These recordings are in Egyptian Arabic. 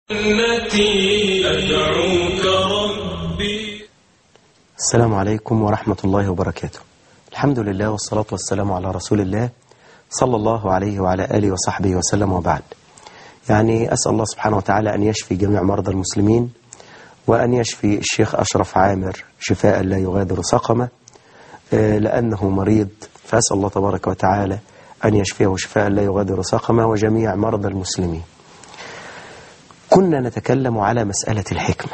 التي أدعوك ربي السلام عليكم ورحمة الله وبركاته الحمد لله والصلاة والسلام على رسول الله صلى الله عليه وعلى آله وصحبه وسلم وبعد يعني أسأل الله سبحانه وتعالى أن يشفي جميع مرضى المسلمين وأن يشفي الشيخ أشرف عامر شفاء لا يغادر سقمه آه، لأنه مريض فأسأل الله تبارك وتعالى أن يشفيه شفاء لا يغادر سقمه وجميع مرضى المسلمين كنا نتكلم على مسألة الحكمة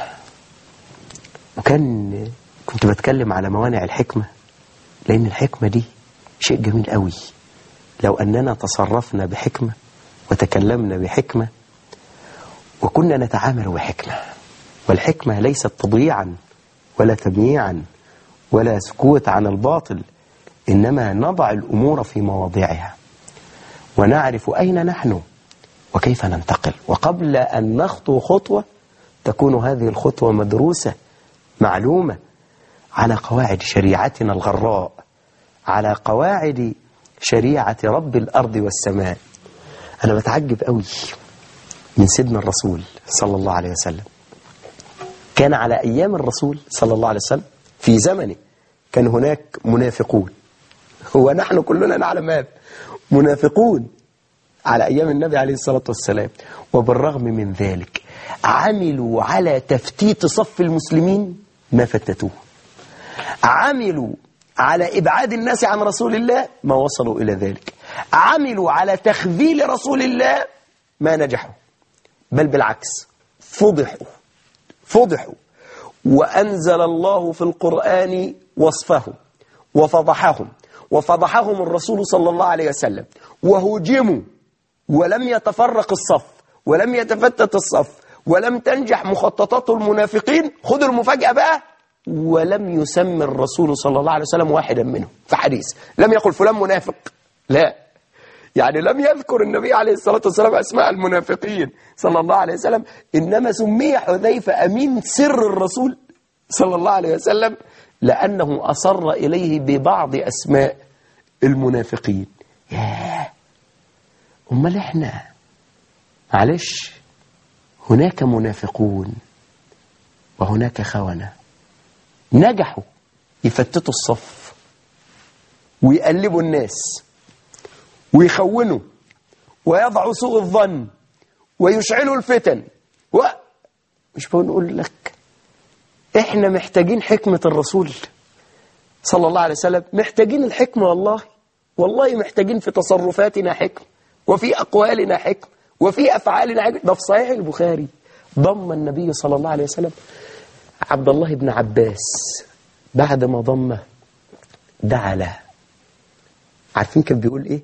وكان كنت بتكلم على موانع الحكمة لأن الحكمة دي شيء جميل قوي لو أننا تصرفنا بحكمة وتكلمنا بحكمة وكنا نتعامل بحكمة والحكمة ليست تضييعا ولا تمييعا ولا سكوت عن الباطل إنما نضع الأمور في مواضعها ونعرف أين نحن وكيف ننتقل وقبل أن نخطو خطوة تكون هذه الخطوة مدروسة معلومة على قواعد شريعتنا الغراء على قواعد شريعة رب الأرض والسماء أنا بتعجب قوي من سيدنا الرسول صلى الله عليه وسلم كان على أيام الرسول صلى الله عليه وسلم في زمنه كان هناك منافقون هو نحن كلنا نعلم هذا منافقون على أيام النبي عليه الصلاة والسلام وبالرغم من ذلك عملوا على تفتيت صف المسلمين ما فتتوه عملوا على إبعاد الناس عن رسول الله ما وصلوا إلى ذلك عملوا على تخذيل رسول الله ما نجحوا بل بالعكس فضحوا فضحوا وأنزل الله في القرآن وصفهم وفضحهم وفضحهم الرسول صلى الله عليه وسلم وهجموا ولم يتفرق الصف ولم يتفتت الصف ولم تنجح مخططات المنافقين خذوا المفاجأة بقى ولم يسمي الرسول صلى الله عليه وسلم واحدا منهم في حديث لم يقل فلان منافق لا يعني لم يذكر النبي عليه الصلاة والسلام أسماء المنافقين صلى الله عليه وسلم إنما سمي حذيفة أمين سر الرسول صلى الله عليه وسلم لأنه أصر إليه ببعض أسماء المنافقين ياه أمال إحنا معلش هناك منافقون وهناك خونة نجحوا يفتتوا الصف ويقلبوا الناس ويخونوا ويضعوا سوء الظن ويشعلوا الفتن و... مش بنقول لك احنا محتاجين حكمة الرسول صلى الله عليه وسلم محتاجين الحكمة والله والله محتاجين في تصرفاتنا حكم وفي أقوالنا حكم وفي أفعالنا حكم ده في صحيح البخاري ضم النبي صلى الله عليه وسلم عبد الله بن عباس بعد ما ضمه دعا له عارفين كان بيقول ايه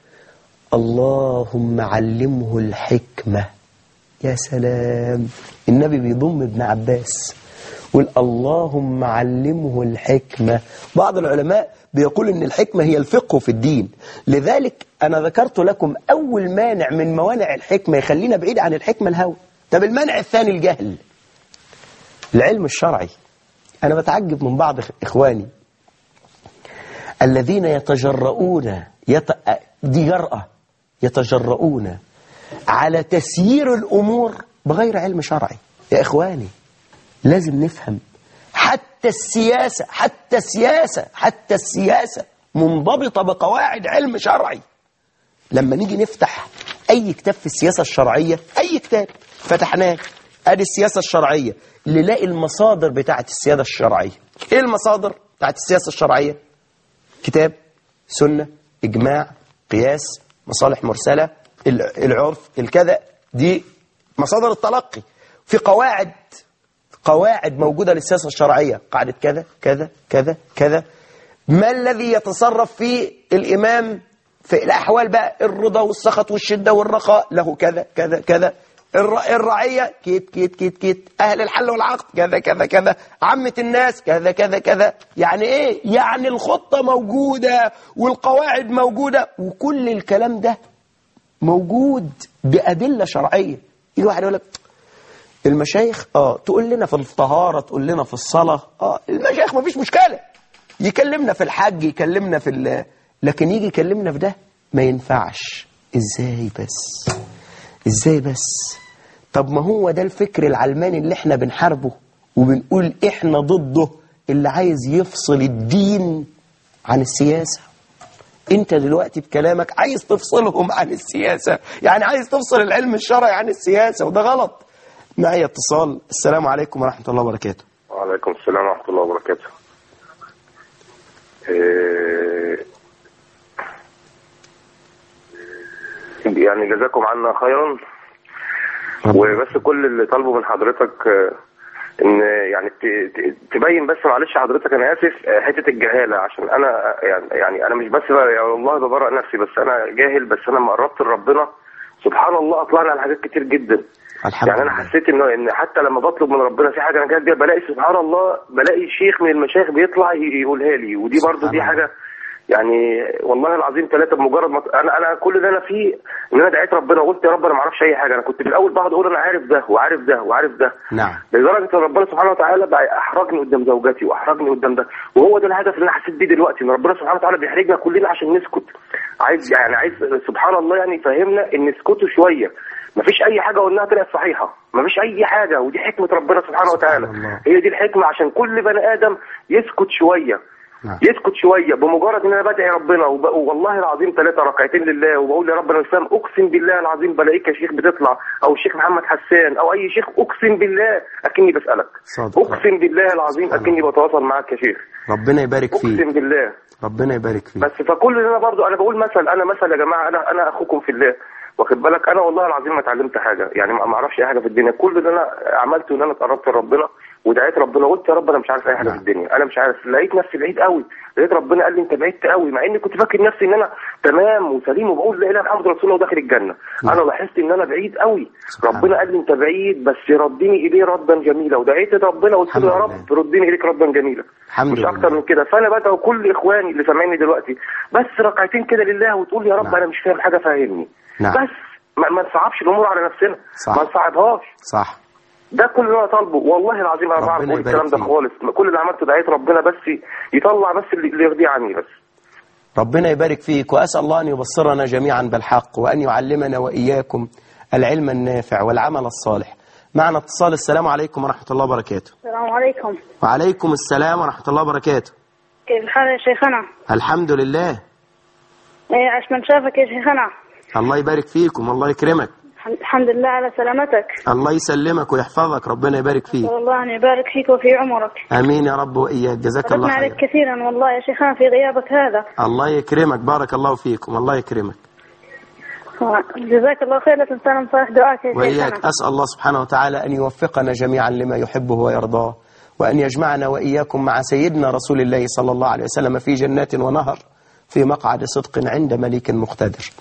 اللهم علمه الحكمة يا سلام النبي بيضم ابن عباس يقول اللهم علمه الحكمة بعض العلماء بيقول ان الحكمة هي الفقه في الدين لذلك انا ذكرت لكم اول مانع من موانع الحكمة يخلينا بعيد عن الحكمة الهوى طب المانع الثاني الجهل العلم الشرعي انا بتعجب من بعض اخواني الذين يتجرؤون يت... دي جرأة يتجرؤون على تسيير الأمور بغير علم شرعي يا إخواني لازم نفهم حتى السياسة حتى السياسة حتى السياسة منضبطة بقواعد علم شرعي لما نيجي نفتح أي كتاب في السياسة الشرعية أي كتاب فتحناه أدي السياسة الشرعية نلاقي المصادر بتاعت السيادة الشرعية إيه المصادر بتاعت السياسة الشرعية كتاب سنة إجماع قياس مصالح مرسلة العرف الكذا دي مصادر التلقي في قواعد قواعد موجودة للسياسة الشرعية قاعدة كذا كذا كذا كذا ما الذي يتصرف فيه الإمام في الأحوال بقى الرضا والسخط والشدة والرخاء له كذا كذا كذا الرعية كيت كيت كيت كيت أهل الحل والعقد كذا كذا كذا عامة الناس كذا كذا كذا يعني إيه؟ يعني الخطة موجودة والقواعد موجودة وكل الكلام ده موجود بأدلة شرعية يجي واحد يقول لك المشايخ اه تقول لنا في الطهارة تقول لنا في الصلاة اه المشايخ مفيش مشكلة يكلمنا في الحج يكلمنا في ال... لكن يجي يكلمنا في ده ما ينفعش ازاي بس ازاي بس طب ما هو ده الفكر العلماني اللي احنا بنحاربه وبنقول احنا ضده اللي عايز يفصل الدين عن السياسة انت دلوقتي بكلامك عايز تفصلهم عن السياسة يعني عايز تفصل العلم الشرعي عن السياسة وده غلط معي اتصال السلام عليكم ورحمة الله وبركاته وعليكم السلام ورحمة الله وبركاته إيه، يعني جزاكم عنا خيرا وبس كل اللي طالبه من حضرتك آه، ان يعني ت- ت- تبين بس معلش حضرتك انا اسف آه، حته الجهاله عشان انا آه، يعني يعني انا مش بس بقى- يعني والله ببرأ نفسي بس انا جاهل بس انا لما قربت لربنا سبحان الله اطلعنا على حاجات كتير جدا الحمد يعني انا لله حسيت انه ان حتى لما بطلب من ربنا في حاجه انا جاي بلاقي سبحان الله بلاقي شيخ من المشايخ بيطلع ي- يقولها لي ودي برضو سبحان دي الله. حاجه يعني والله العظيم ثلاثه بمجرد ما انا انا كل اللي انا فيه ان انا دعيت ربنا وقلت يا رب انا ما اعرفش اي حاجه انا كنت في الاول بقعد اقول انا عارف ده وعارف ده وعارف ده نعم لدرجه ان ربنا سبحانه وتعالى بقى احرجني قدام زوجتي واحرجني قدام ده وهو ده الهدف اللي انا حسيت بيه دلوقتي ان ربنا سبحانه وتعالى بيحرجنا كلنا عشان نسكت عايز يعني عايز سبحان الله يعني يفهمنا ان اسكتوا شويه مفيش اي حاجه قلناها طلعت صحيحه مفيش اي حاجه ودي حكمه ربنا سبحانه وتعالى سبحان الله. هي دي الحكمه عشان كل بني ادم يسكت شويه نعم. يسكت شويه بمجرد ان انا بدعي ربنا وب... والله العظيم ثلاثه ركعتين لله وبقول يا رب انا مش فاهم اقسم بالله العظيم بلاقيك يا شيخ بتطلع او الشيخ محمد حسان او اي شيخ اقسم بالله اكني بسالك صادق. اقسم بالله العظيم اكني بتواصل معاك يا شيخ ربنا يبارك اقسم فيك بالله ربنا يبارك فيك بس فكل اللي انا برضو انا بقول مثل انا مثل يا جماعه انا انا اخوكم في الله واخد بالك انا والله العظيم ما اتعلمت حاجه يعني ما ما اعرفش اي حاجه في الدنيا كل اللي انا عملته ان انا اتقربت لربنا ودعيت ربنا وقلت يا رب انا مش عارف اي حاجه نعم. في الدنيا انا مش عارف لقيت نفسي بعيد قوي لقيت ربنا قال لي انت بعيدت قوي مع اني كنت فاكر نفسي ان انا تمام وسليم وبقول لا اله الا محمد رسول الله وداخل الجنه نعم. انا لاحظت ان انا بعيد قوي سبحان ربنا قال لي انت بعيد بس ردني اليه ردا جميلا ودعيت ربنا وقلت له يا الحمد رب ردني اليك ردا جميلا الحمد مش لله. اكتر من كده فانا بدعو كل اخواني اللي سامعيني دلوقتي بس ركعتين كده لله وتقول يا رب نعم. انا مش فاهم حاجه فهمني نعم. بس ما, ما نصعبش الامور على نفسنا صح. ما نصعبهاش صح ده كل اللي انا طالبه والله العظيم انا ربنا بعرف اقول يبارك الكلام ده فيك. خالص كل اللي عملته دعيت ربنا بس يطلع بس اللي اللي يرضيه عني بس ربنا يبارك فيك وأسأل الله أن يبصرنا جميعا بالحق وأن يعلمنا وإياكم العلم النافع والعمل الصالح معنا اتصال السلام عليكم ورحمة الله وبركاته السلام عليكم وعليكم السلام ورحمة الله وبركاته كيف الحال يا شيخنا؟ الحمد لله إيه عاش من شافك يا شيخنا الله يبارك فيكم الله يكرمك الحمد- الحمد لله على سلامتك الله يسلمك ويحفظك ربنا يبارك فيك نسأل الله أن يبارك فيك وفي عمرك امين يا رب واياك جزاك الله ردنا عليك خير كثيرا والله يا شيخنا في غيابك هذا الله يكرمك بارك الله فيكم الله يكرمك جزاك الله خير لا تنسانا من صالح دعائك يا واياك شيخنا اسال الله سبحانه وتعالى ان يوفقنا جميعا لما يحبه ويرضاه وان يجمعنا واياكم مع سيدنا رسول الله صلى الله عليه وسلم في جنات ونهر في مقعد صدق عند مليك مقتدر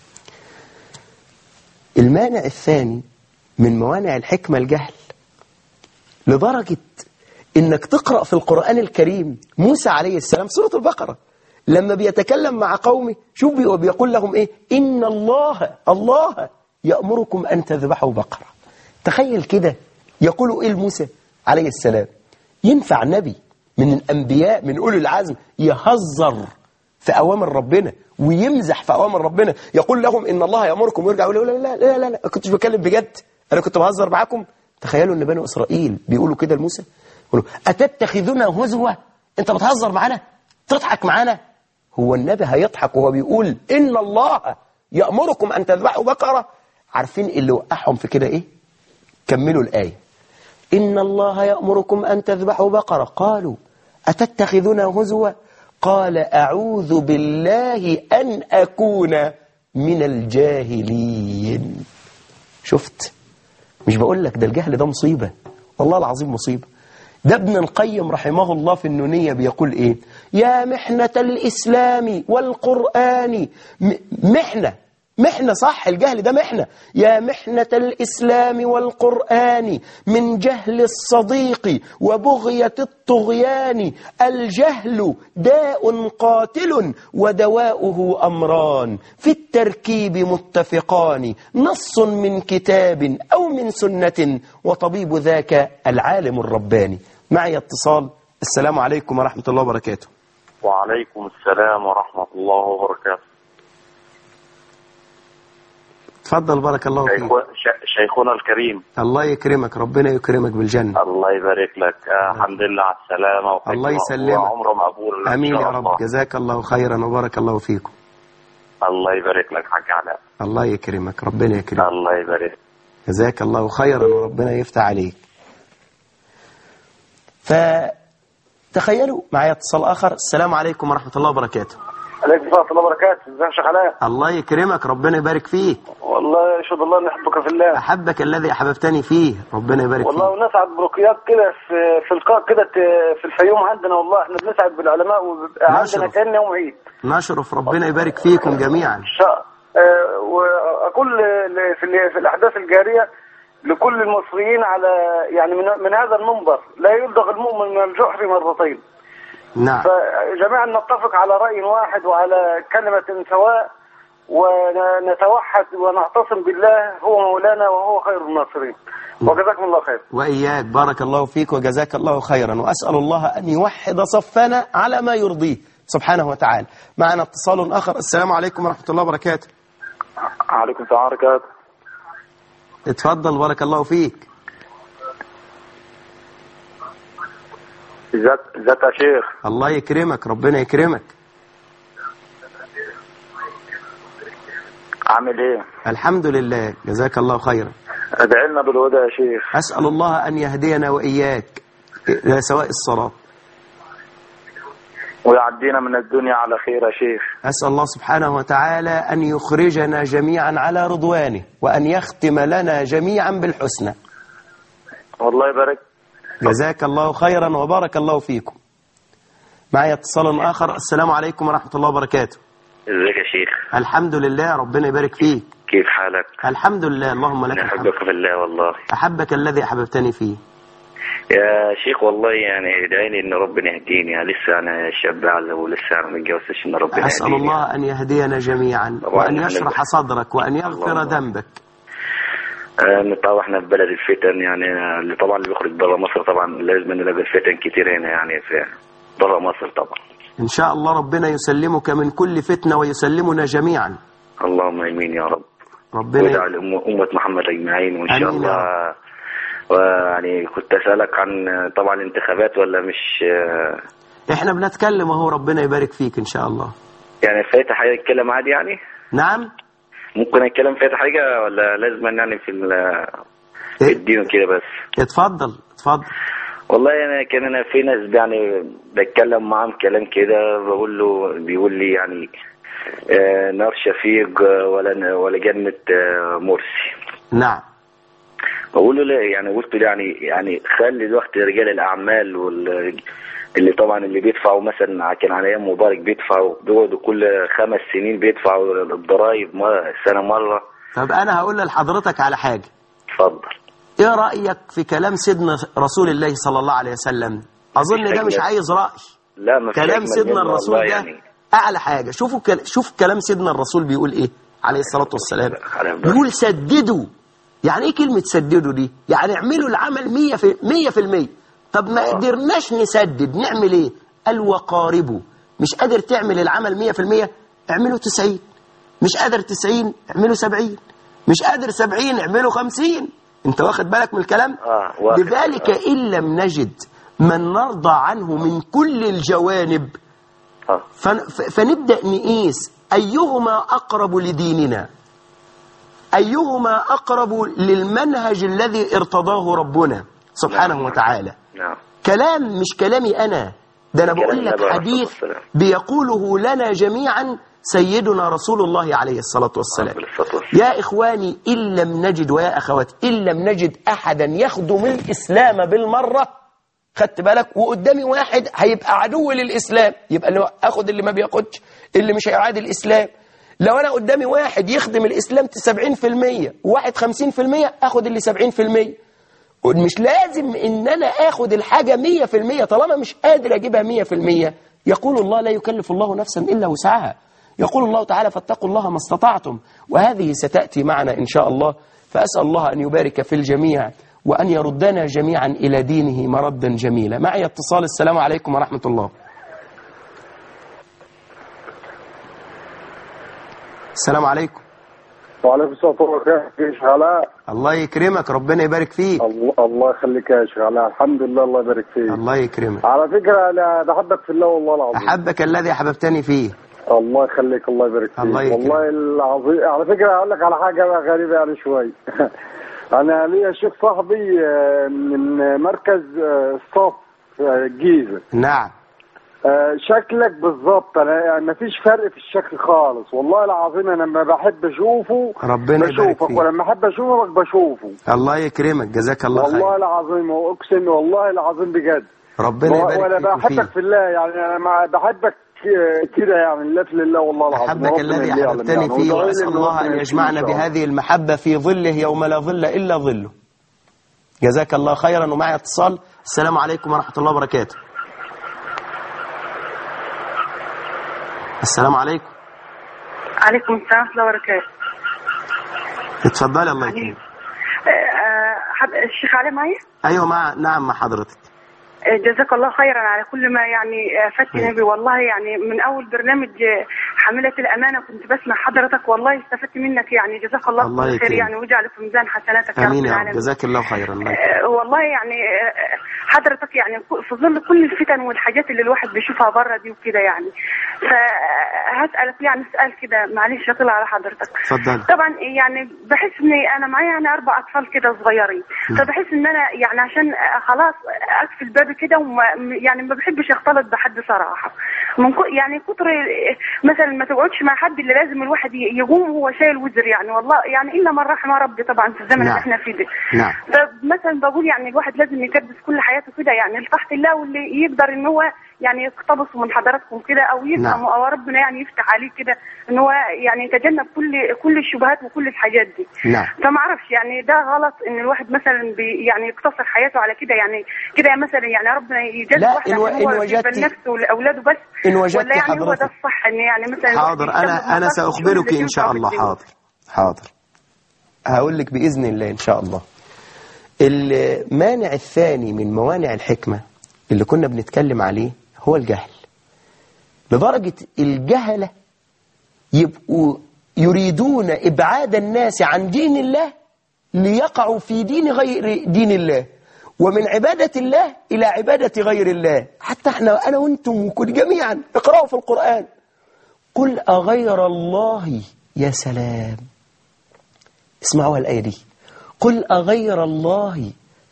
المانع الثاني من موانع الحكمة الجهل لدرجة انك تقرأ في القرآن الكريم موسى عليه السلام سورة البقرة لما بيتكلم مع قومه شوف بي- بيقول لهم ايه ان الله الله يأمركم ان تذبحوا بقرة تخيل كده يقول ايه لموسى عليه السلام ينفع نبي من الانبياء من اولي العزم يهزر في اوامر ربنا ويمزح في اوامر ربنا يقول لهم ان الله يامركم ويرجع يقول لا لا لا لا, لا. كنتش بتكلم بجد انا كنت بهزر معاكم تخيلوا ان بني اسرائيل بيقولوا كده لموسى يقولوا اتتخذنا هزوه انت بتهزر معانا تضحك معانا هو النبي هيضحك وهو بيقول ان الله يامركم ان تذبحوا بقره عارفين اللي وقعهم في كده ايه كملوا الايه إن الله يأمركم أن تذبحوا بقرة قالوا أتتخذنا هزوا قال أعوذ بالله أن أكون من الجاهلين شفت مش بقول لك ده الجهل ده مصيبة والله العظيم مصيبة ده ابن القيم رحمه الله في النونية بيقول إيه يا محنة الإسلام والقرآن م- محنة محنة صح الجهل ده محنة يا محنة الإسلام والقرآن من جهل الصديق وبغية الطغيان الجهل داء قاتل ودواؤه أمران في التركيب متفقان نص من كتاب أو من سنة وطبيب ذاك العالم الرباني معي اتصال السلام عليكم ورحمة الله وبركاته وعليكم السلام ورحمة الله وبركاته اتفضل بارك الله فيك شيخو- ش- شيخنا الكريم الله يكرمك ربنا يكرمك بالجنة الله يبارك لك آه، الحمد لله على السلامة وحكمة الله يسلمك. وعمره مقبول إن امين شاء يا رب الله. جزاك الله خيرا وبارك الله فيكم الله يبارك لك حاج علاء الله يكرمك ربنا يكرمك الله يبارك جزاك الله خيرا وربنا يفتح عليك فتخيلوا معايا اتصال آخر السلام عليكم ورحمة الله وبركاته عليكم السلام ورحمه الله وبركاته ازيك يا شيخ علاء الله يكرمك ربنا يبارك فيك والله يشهد الله ان نحبك في الله أحبك الذي أحببتني فيه ربنا يبارك والله فيك ونسعد برقيات كده في في لقاء كده ت- في الفيوم عندنا والله احنا بنسعد بالعلماء وبيبقى نشرف. عندنا كان يوم عيد نشرف ربنا يبارك فيكم جميعا شاء آه، واقول ل- في ال- في الاحداث الجاريه لكل المصريين على يعني من, من هذا المنبر لا يلدغ المؤمن من الجحر مرتين نعم فجميعا نتفق على راي واحد وعلى كلمه سواء ونتوحد ونعتصم بالله هو مولانا وهو خير الناصرين وجزاكم الله خير وإياك بارك الله فيك وجزاك الله خيرا وأسأل الله أن يوحد صفنا على ما يرضيه سبحانه وتعالى معنا اتصال آخر السلام عليكم ورحمة الله وبركاته عليكم السلام ورحمة الله اتفضل بارك الله فيك ازيك ازيك يا شيخ الله يكرمك ربنا يكرمك عامل ايه الحمد لله جزاك الله خيرا ادعي لنا بالهدى يا شيخ أسأل الله أن يهدينا وإياك إلى سواء الصراط ويعدينا من الدنيا على خير يا شيخ أسأل الله سبحانه وتعالى أن يخرجنا جميعا على رضوانه وأن يختم لنا جميعا بالحسنى والله يبارك جزاك الله خيرا وبارك الله فيكم معي اتصال آخر السلام عليكم ورحمة الله وبركاته ازيك يا شيخ الحمد لله ربنا يبارك فيك كيف حالك الحمد لله اللهم لك الحمد نحبك في الله والله أحبك الذي أحببتني فيه يا شيخ والله يعني ادعي لي ان ربنا يهديني يعني لسه انا شاب على ولسه انا ما اتجوزتش ان ربنا أسأل يهديني الله أن يهدينا جميعا طبعاً وأن إحنا- يشرح صدرك وأن يغفر اللهم. ذنبك آه، طبعا احنا في بلد الفتن يعني آه، اللي طبعا اللي بيخرج بره مصر طبعا لازم نلاقي الفتن كتير هنا يعني في بره مصر طبعا إن شاء الله ربنا يسلمك من كل فتنة ويسلمنا جميعا اللهم امين يا رب ربنا وادعي لأم- امه محمد اجمعين وان شاء آمين يا الله ويعني كنت اسالك عن آه، طبعا الانتخابات ولا مش آه، احنا بنتكلم اهو ربنا يبارك فيك ان شاء الله يعني فايته حاجه اتكلم عادي يعني نعم ممكن اتكلم فايته حاجه ولا لازم يعني في ال- في إيه؟ الدين كده بس اتفضل اتفضل والله انا كان انا في ناس يعني بتكلم معاهم كلام كده بقول له بيقول لي يعني آه، نار شفيق آه، ولا ولا جنة آه، مرسي نعم بقول له لا يعني قلت له يعني يعني خلي الوقت رجال الاعمال وال اللي طبعا اللي بيدفعوا مثلا كان على ايام مبارك بيدفعوا بيقعدوا كل خمس سنين بيدفعوا الضرايب مرة- سنه مره طب انا هقول لحضرتك على حاجة اتفضل ايه رأيك في كلام سيدنا رسول الله صلى الله عليه وسلم اظن ده مش أجمل. عايز رأي لا ما فيش كلام أجمل سيدنا منه الرسول والله ده يعني اعلى حاجة شوفوا كل... شوف كلام سيدنا الرسول بيقول ايه عليه الصلاة والسلام عليه الصلاة بيقول سددوا يعني ايه كلمة سددوا دي يعني اعملوا العمل مية في, مية في المية طب ما آه. قدرناش نسدد نعمل ايه قال وقاربوا مش قادر تعمل العمل مية في المية اعملوا تسعين مش قادر تسعين اعملوا سبعين مش قادر سبعين اعملوا خمسين انت واخد بالك من الكلام آه، واخد. لذلك آه. إن لم نجد من نرضى عنه من كل الجوانب آه. فن- ف- فنبدأ نقيس أيهما أقرب لديننا أيهما أقرب للمنهج الذي ارتضاه ربنا سبحانه نعم. وتعالى نعم كلام مش كلامي أنا ده أنا كلام بقول لك النبي عليه حديث الصلاة والسلام. بيقوله لنا جميعا سيدنا رسول الله عليه الصلاة والسلام عليه الصلاة والسلام. يا إخواني إن لم نجد ويا أخواتي إن لم نجد أحدا يخدم الإسلام بالمرة خدت بالك وقدامي واحد هيبقى عدو للإسلام يبقى اللي هو أخد اللي ما بياخدش اللي مش هيعادي الإسلام لو أنا قدامي واحد يخدم الإسلام 70% وواحد 50% أخد اللي 70% مش لازم ان انا اخد الحاجة مية في المية طالما مش قادر اجيبها مية في المية يقول الله لا يكلف الله نفسا الا وسعها يقول الله تعالى فاتقوا الله ما استطعتم وهذه ستأتي معنا ان شاء الله فأسأل الله ان يبارك في الجميع وان يردنا جميعا الى دينه مردا جميلا معي اتصال السلام عليكم ورحمة الله السلام عليكم وعليكم السلام ورحمة الله وبركاته يا شيخ علاء الله يكرمك ربنا يبارك فيك الله الله يخليك يا شيخ علاء الحمد لله الله يبارك فيك الله يكرمك على فكرة أنا بحبك في الله والله العظيم أحبك الذي أحببتني فيه الله يخليك الله يبارك فيك الله يكرمك. والله العظيم على فكرة أقول لك على حاجة بقى غريبة يعني شوي أنا ليا شيخ صاحبي آه، من مركز آه، الصف آه، الجيزة نعم آه، شكلك بالظبط انا يعني مفيش فرق في الشكل خالص والله العظيم انا لما بحب اشوفه ربنا يبارك بشوفك فيك. ولما احب اشوفك بشوفه الله يكرمك جزاك الله والله خير العظيم واقسم والله العظيم بجد ربنا و- يبارك وانا فيك بحبك وفيه في الله يعني انا مع- بحبك ك- كده يعني لا في لله والله العظيم أحبك وربنا الذي اللي يعلم أحببتني يعني. فيه وادعي لي وأسأل إن الله ربنا أن يكرمني يجمعنا إن شاء الله. بهذه المحبة في ظله يوم لا ظل إلا ظله جزاك الله خيرا ومعي اتصال السلام عليكم ورحمة الله وبركاته السلام عليكم عليكم السلام ورحمة الله وبركاته اتفضلي الله يكرمك آه، آه، حد- الشيخ علي معي أيوة مع نعم مع حضرتك آه، جزاك الله خيرا على كل ما يعني آه، فتني به والله يعني من أول برنامج آه، حاملة الأمانة كنت بسمع حضرتك والله استفدت منك يعني جزاك الله, الله كل خير يكرمك. يعني واجعله في ميزان حسناتك يا رب آمين يا رب العالمين جزاك الله خيرا الله يكرمك. آه، والله يعني آه، حضرتك يعني في ظل كل الفتن والحاجات اللي الواحد بيشوفها بره دي وكده يعني فهسألك يعني سؤال كده معلش هطلع على حضرتك اتفضلي طبعا يعني بحس اني انا معايا يعني اربع اطفال كده صغيرين فبحس ان انا يعني عشان خلاص اقفل بابي كده وما يعني ما بحبش اختلط بحد صراحه من كو يعني كتر مثلا ما تقعدش مع حد اللي لازم الواحد ي- يقوم وهو شايل وزر يعني والله يعني الا من رحم ربي طبعا في الزمن نعم. اللي احنا فيه ده نعم فمثلا بقول يعني الواحد لازم يكدس كل حياته كده يعني لتحت الله واللي يقدر ان هو يعني يقتبس من حضراتكم كده او يفهم نعم. او ربنا يعني يفتح عليه كده ان هو يعني يتجنب كل كل الشبهات وكل الحاجات دي نعم فما اعرفش يعني ده غلط ان الواحد مثلا بي يعني يقتصر حياته على كده يعني كده مثلا يعني ربنا يجازي لا، الواحد إن و- عشان إن هو وجدتي- يقبل نفسه لاولاده بس إن وجدتي ولا يعني هو حضرتك- ده الصح ان يعني مثلا الواحد حاضر يهتم أنا أنا بمصلحة سأخبرك الشغل إن شاء اللي الله ينفع في حاضر حاضر هقول لك بإذن الله إن شاء الله المانع الثاني من موانع الحكمة اللي كنا بنتكلم عليه هو الجهل لدرجة الجهلة يبقوا يريدون إبعاد الناس عن دين الله ليقعوا في دين غير دين الله ومن عبادة الله إلى عبادة غير الله حتى احنا أنا وانتم وكل جميعا اقرأوا في القرآن قل أغير الله يا سلام اسمعوا الآية دي قل أغير الله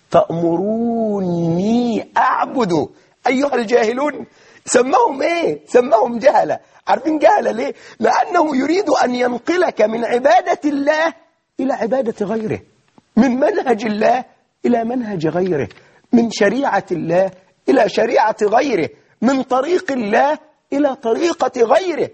تأمروني أعبد أيها الجاهلون سماهم إيه سماهم جهلة عارفين جهلة ليه لأنه يريد أن ينقلك من عبادة الله إلى عبادة غيره من منهج الله إلى منهج غيره من شريعة الله إلى شريعة غيره من طريق الله إلى طريقة غيره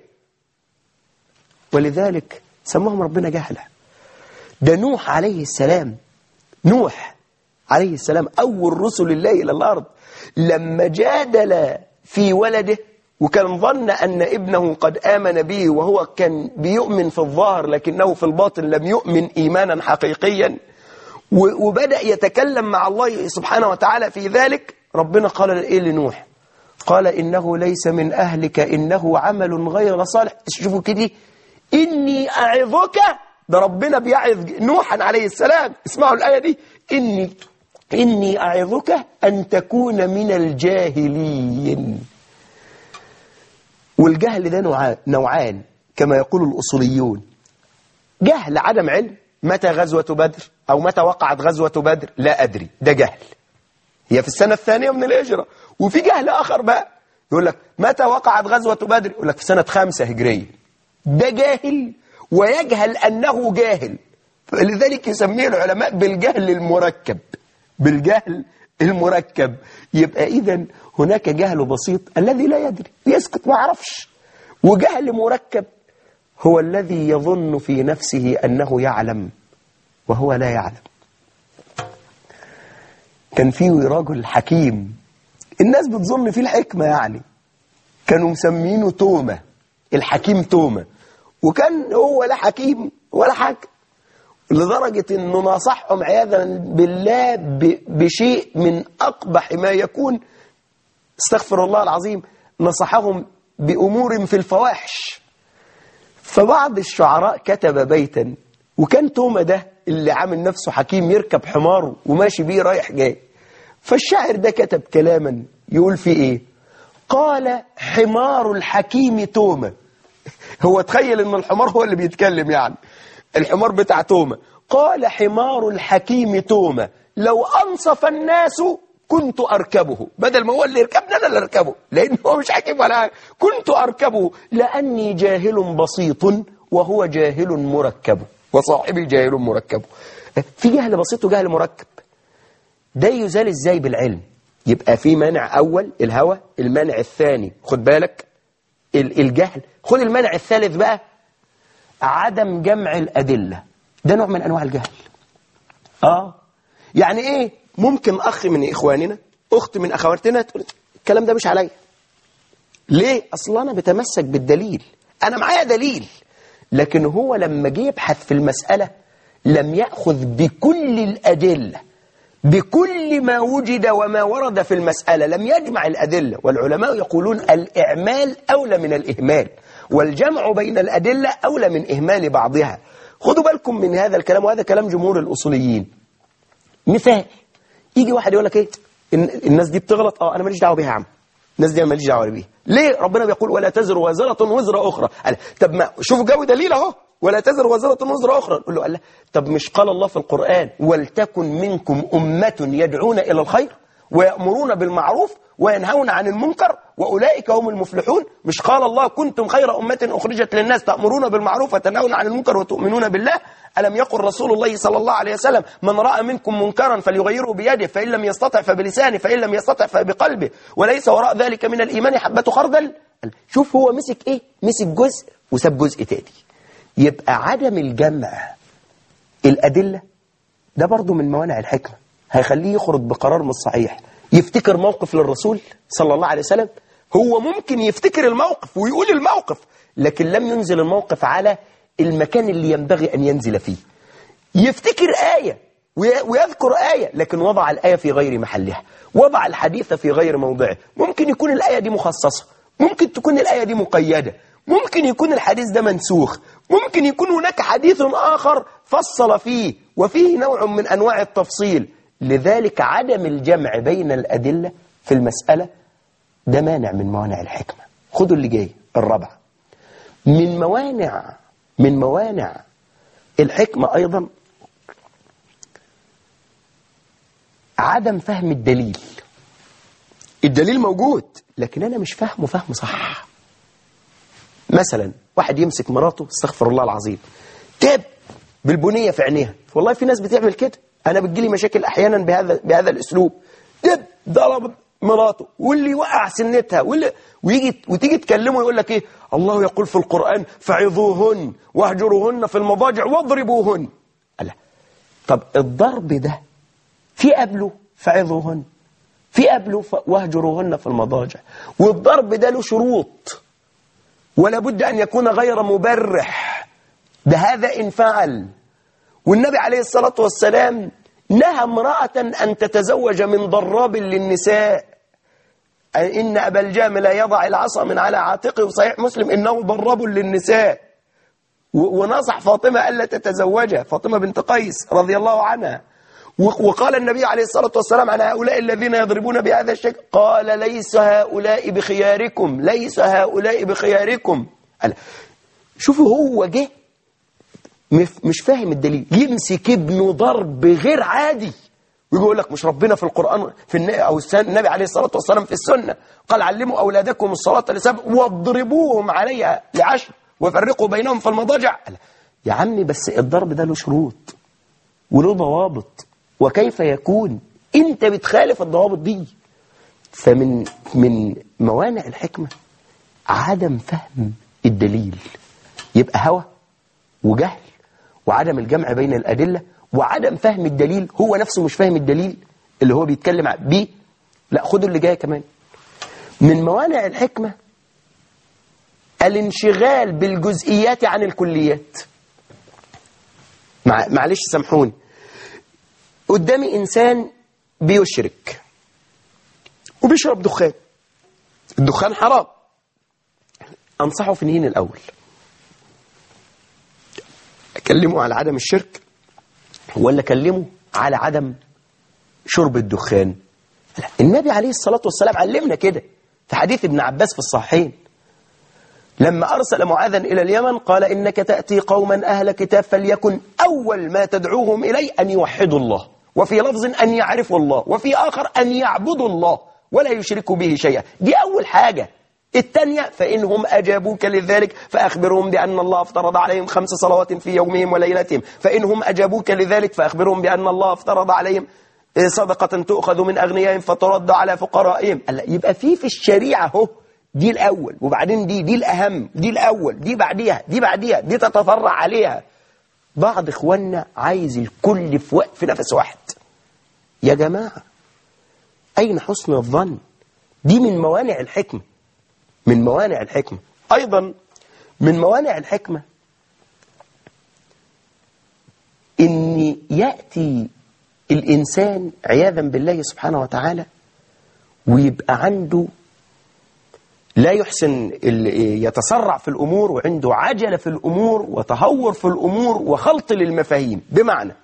ولذلك سماهم ربنا جهلة ده نوح عليه السلام نوح عليه السلام أول رسل الله إلى الأرض لما جادل في ولده وكان ظن أن ابنه قد آمن به وهو كان بيؤمن في الظاهر لكنه في الباطن لم يؤمن إيمانا حقيقيا و- وبدأ يتكلم مع الله سبحانه وتعالى في ذلك ربنا قال إيه لنوح قال إنه ليس من أهلك إنه عمل غير صالح شوفوا كده إني أعظك ده ربنا بيعظ نوحا عليه السلام اسمعوا الآية دي إني إني أعظك أن تكون من الجاهلين والجهل ده نوعان, نوعان كما يقول الأصوليون جهل عدم علم متى غزوة بدر أو متى وقعت غزوة بدر لا أدري ده جهل هي في السنة الثانية من الهجرة وفي جهل آخر بقى يقول لك متى وقعت غزوة بدر يقول لك في سنة خمسة هجرية ده جاهل ويجهل أنه جاهل فلذلك يسميه العلماء بالجهل المركب بالجهل المركب يبقى إذا هناك جهل بسيط الذي لا يدري يسكت ما عرفش وجهل مركب هو الذي يظن في نفسه أنه يعلم وهو لا يعلم كان في رجل حكيم الناس بتظن فيه الحكمة يعني كانوا مسمينه تومة الحكيم تومة وكان هو لا حكيم ولا حاجة لدرجة انه نصحهم عياذا بالله ب- بشيء من اقبح ما يكون استغفر الله العظيم نصحهم بامور في الفواحش فبعض الشعراء كتب بيتا وكان توما ده اللي عامل نفسه حكيم يركب حماره وماشي بيه رايح جاي فالشاعر ده كتب كلاما يقول فيه ايه قال حمار الحكيم توما هو تخيل ان الحمار هو اللي بيتكلم يعني الحمار بتاع توما قال حمار الحكيم توما لو انصف الناس كنت اركبه بدل ما هو اللي يركبني انا اللي اركبه لان هو مش حكيم ولا حاجه كنت اركبه لاني جاهل بسيط وهو جاهل مركب وصاحبي جاهل مركب في جهل بسيط وجهل مركب ده يزال ازاي بالعلم يبقى في مانع اول الهوى المانع الثاني خد بالك ال- الجهل خد المانع الثالث بقى عدم جمع الادله ده نوع من انواع الجهل اه يعني ايه ممكن اخ من اخواننا اخت من اخواتنا تقول الكلام ده مش عليا ليه اصل انا بتمسك بالدليل انا معايا دليل لكن هو لما جه يبحث في المساله لم ياخذ بكل الادله بكل ما وجد وما ورد في المسألة لم يجمع الأدلة والعلماء يقولون الإعمال أولى من الإهمال والجمع بين الأدلة أولى من إهمال بعضها خدوا بالكم من هذا الكلام وهذا كلام جمهور الأصوليين مثال يجي واحد يقول لك ايه إن- الناس دي بتغلط اه انا ماليش دعوه بيها يا عم الناس دي أنا ماليش دعوه بيها ليه ربنا بيقول ولا تزر وازره وزر اخرى قال طب ما شوفوا جو دليل اهو ولا تزر وازره وزر اخرى نقول له قال لا طب مش قال الله في القران ولتكن منكم امه يدعون الى الخير ويامرون بالمعروف وينهون عن المنكر واولئك هم المفلحون مش قال الله كنتم خير امه اخرجت للناس تامرون بالمعروف وتنهون عن المنكر وتؤمنون بالله الم يقل رسول الله صلى الله عليه وسلم من راى منكم منكرا فليغيره بيده فان لم يستطع فبلسانه فان لم يستطع فبقلبه وليس وراء ذلك من الايمان حبه خردل شوف هو مسك ايه مسك جزء وساب جزء تاني يبقى عدم الجمع الادله ده برضه من موانع الحكمه هيخليه يخرج بقرار مش صحيح يفتكر موقف للرسول صلى الله عليه وسلم هو ممكن يفتكر الموقف ويقول الموقف لكن لم ينزل الموقف على المكان اللي ينبغي أن ينزل فيه يفتكر آية وي- ويذكر آية لكن وضع الآية في غير محلها وضع الحديث في غير موضعه ممكن يكون الآية دي مخصصة ممكن تكون الآية دي مقيدة ممكن يكون الحديث ده منسوخ ممكن يكون هناك حديث آخر فصل فيه وفيه نوع من أنواع التفصيل لذلك عدم الجمع بين الأدلة في المسألة ده مانع من موانع الحكمة خدوا اللي جاي الرابعة من موانع من موانع الحكمة أيضا عدم فهم الدليل الدليل موجود لكن أنا مش فاهمه فهم صح مثلا واحد يمسك مراته استغفر الله العظيم تاب بالبنية في عينيها والله في ناس بتعمل كده أنا بتجيلي مشاكل أحيانا بهذا بهذا الأسلوب تاب ضرب مراته واللي وقع سنتها واللي ويجي وتيجي تكلمه يقول لك ايه الله يقول في القرآن فعظوهن واهجروهن في المضاجع واضربوهن ألا طب الضرب ده في قبله فعظوهن في قبله ف- واهجروهن في المضاجع والضرب ده له شروط ولا بد أن يكون غير مبرح ده هذا إن فعل والنبي عليه الصلاة والسلام نهى امرأة أن تتزوج من ضراب للنساء إن أبا الجام لا يضع العصا من على عاتقه وصحيح مسلم إنه ضراب للنساء و- ونصح فاطمة ألا تتزوجها فاطمة بنت قيس رضي الله عنها و- وقال النبي عليه الصلاة والسلام عن هؤلاء الذين يضربون بهذا الشكل قال ليس هؤلاء بخياركم ليس هؤلاء بخياركم قال شوفوا هو جه مف- مش فاهم الدليل يمسك ابنه ضرب غير عادي ويجي يقول لك مش ربنا في القرآن في الن- أو السن- النبي عليه الصلاة والسلام في السنة قال علموا أولادكم الصلاة لسبع واضربوهم عليها لعشر وفرقوا بينهم في المضاجع قال يا عمي بس الضرب ده له شروط وله ضوابط وكيف يكون انت بتخالف الضوابط دي فمن من موانع الحكمة عدم فهم الدليل يبقى هوى وجهل وعدم الجمع بين الأدلة وعدم فهم الدليل هو نفسه مش فاهم الدليل اللي هو بيتكلم ع- بيه لا خدوا اللي جاي كمان من موانع الحكمة الانشغال بالجزئيات عن الكليات مع معلش سامحوني قدامي إنسان بيشرك وبيشرب دخان الدخان حرام أنصحه في نهين الأول أكلمه على عدم الشرك ولا أكلمه على عدم شرب الدخان لا. النبي عليه الصلاة والسلام علمنا كده في حديث ابن عباس في الصحيحين لما أرسل معاذا إلى اليمن قال إنك تأتي قوما أهل كتاب فليكن أول ما تدعوهم إليه أن يوحدوا الله وفي لفظ أن يعرفوا الله وفي آخر أن يعبدوا الله ولا يشركوا به شيئا دي أول حاجة الثانية فإنهم أجابوك لذلك فأخبرهم بأن الله افترض عليهم خمس صلوات في يومهم وليلتهم فإنهم أجابوك لذلك فأخبرهم بأن الله افترض عليهم صدقة تؤخذ من أغنيائهم فترد على فقرائهم قال يبقى في في الشريعة اهو دي الأول وبعدين دي دي الأهم دي الأول دي بعديها دي بعديها دي تتفرع عليها بعض إخواننا عايز الكل في وقت في نفس واحد يا جماعة أين حسن الظن دي من موانع الحكمة من موانع الحكمة أيضا من موانع الحكمة إن يأتي الإنسان عياذا بالله سبحانه وتعالى ويبقى عنده لا يحسن ال- يتسرع في الأمور وعنده عجلة في الأمور وتهور في الأمور وخلط للمفاهيم بمعنى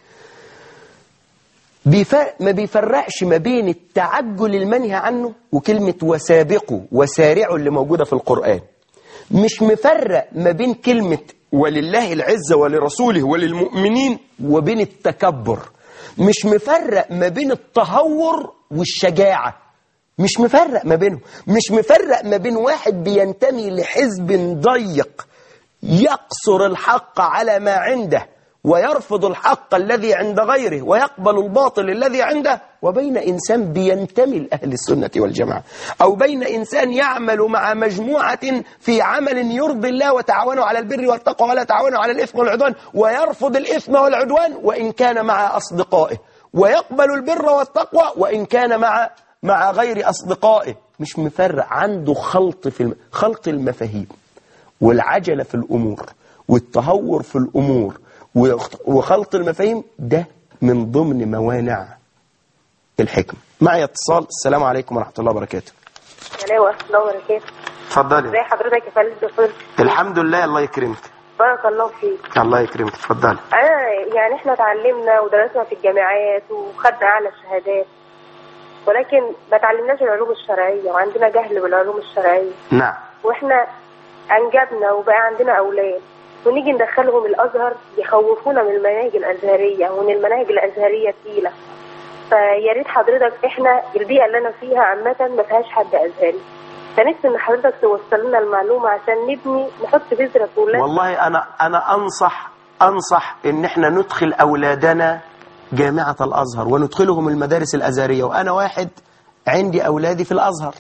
بيف- ما بيفرقش ما بين التعجل المنهي عنه وكلمة وسابقوا وسارعوا اللي موجودة في القرآن مش مفرق ما بين كلمة ولله العزة ولرسوله وللمؤمنين وبين التكبر مش مفرق ما بين التهور والشجاعة مش مفرق ما بينهم مش مفرق ما بين واحد بينتمي لحزب ضيق يقصر الحق على ما عنده ويرفض الحق الذي عند غيره ويقبل الباطل الذي عنده وبين إنسان بينتمي لأهل السنة والجماعة أو بين إنسان يعمل مع مجموعة في عمل يرضي الله وتعاونوا على البر والتقوى ولا تعاونوا على الإثم والعدوان ويرفض الإثم والعدوان وإن كان مع أصدقائه ويقبل البر والتقوى وإن كان مع مع غير أصدقائه مش مفرق عنده خلط في الم... خلط المفاهيم والعجلة في الأمور والتهور في الأمور وخ- وخلط المفاهيم ده من ضمن موانع الحكمة معي اتصال السلام عليكم ورحمة الله وبركاته السلام ورحمة الله وبركاته اتفضلي ازي حضرتك يا فندم دكتور الحمد لله الله يكرمك بارك الله فيك الله يكرمك اتفضلي انا يعني احنا اتعلمنا ودرسنا في الجامعات وخدنا اعلى الشهادات ولكن ما تعلمناش العلوم الشرعية وعندنا جهل بالعلوم الشرعية نعم واحنا انجبنا وبقى عندنا اولاد ونيجي ندخلهم الازهر يخوفونا من المناهج الازهريه وان المناهج الازهريه تقيله فيا ريت حضرتك احنا البيئه اللي انا فيها عامه ما فيهاش حد ازهري فنفسي ان حضرتك توصل لنا المعلومه عشان نبني نحط بذره في ولادنا والله أنا أنا أنصح أنصح إن إحنا ندخل أولادنا جامعة الأزهر وندخلهم المدارس الأزهرية وأنا واحد عندي أولادي في الأزهر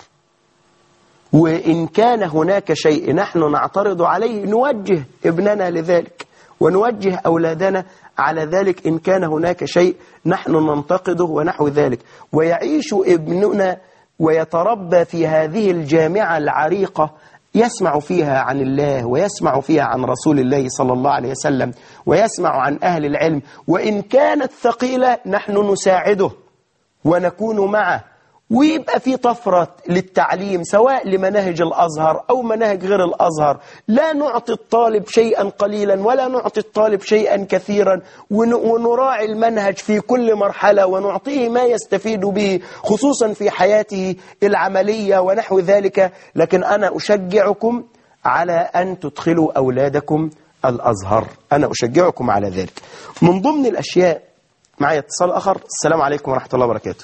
وإن كان هناك شيء نحن نعترض عليه نوجه ابننا لذلك ونوجه أولادنا على ذلك إن كان هناك شيء نحن ننتقده ونحو ذلك ويعيش ابننا ويتربى في هذه الجامعة العريقة يسمع فيها عن الله ويسمع فيها عن رسول الله صلى الله عليه وسلم ويسمع عن أهل العلم وإن كانت ثقيلة نحن نساعده ونكون معه ويبقى في طفرة للتعليم سواء لمناهج الأزهر أو مناهج غير الأزهر لا نعطي الطالب شيئا قليلا ولا نعطي الطالب شيئا كثيرا ون- ونراعي المنهج في كل مرحلة ونعطيه ما يستفيد به خصوصا في حياته العملية ونحو ذلك لكن أنا أشجعكم على أن تدخلوا أولادكم الأزهر أنا أشجعكم على ذلك من ضمن الأشياء معي اتصال آخر السلام عليكم ورحمة الله وبركاته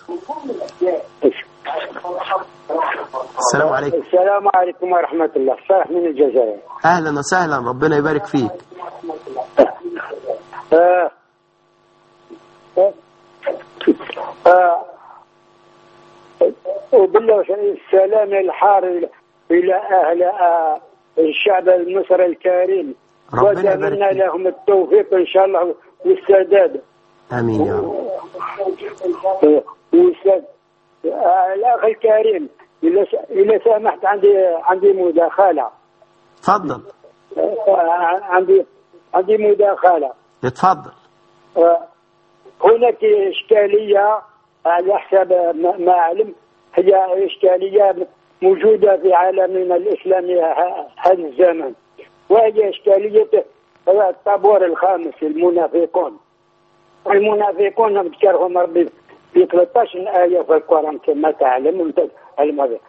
السلام عليكم السلام عليكم ورحمة الله صالح من الجزائر أهلا وسهلا ربنا يبارك فيك آه. آه. آه. وبالله السلام الحار إلى أهل آه، الشعب المصري الكريم ربنا يبارك وأتمنى فيك. لهم التوفيق إن شاء الله والسداد آمين يا رب والسد آه، الأخ الكريم إذا س- إذا سمحت عندي عندي مداخلة اتفضل آه، عندي عندي مداخلة اتفضل آه، هناك إشكالية على حسب ما ما أعلم هي إشكالية موجودة في عالمنا الإسلامي ه- هذا الزمن وهي إشكالية الطابور الخامس المنافقون المنافقون ذكرهم ربي في 13 آية في القرآن كما تعلم أنت المرة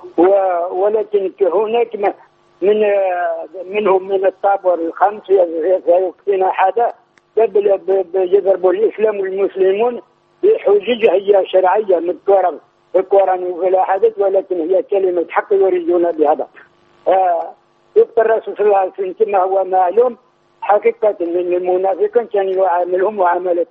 و- ولكن هناك م- من منهم من الطابور الخمس يكفينا حدا قبل ب- ب- يضربوا الإسلام والمسلمون بحجج هي شرعية مذكورة في القرآن وفي الأحاديث ولكن هي كلمة حق يريدون بهذا آه، يذكر الرسول صلى الله عليه وسلم كما هو معلوم حقيقة من المنافقين كان يعاملهم معاملة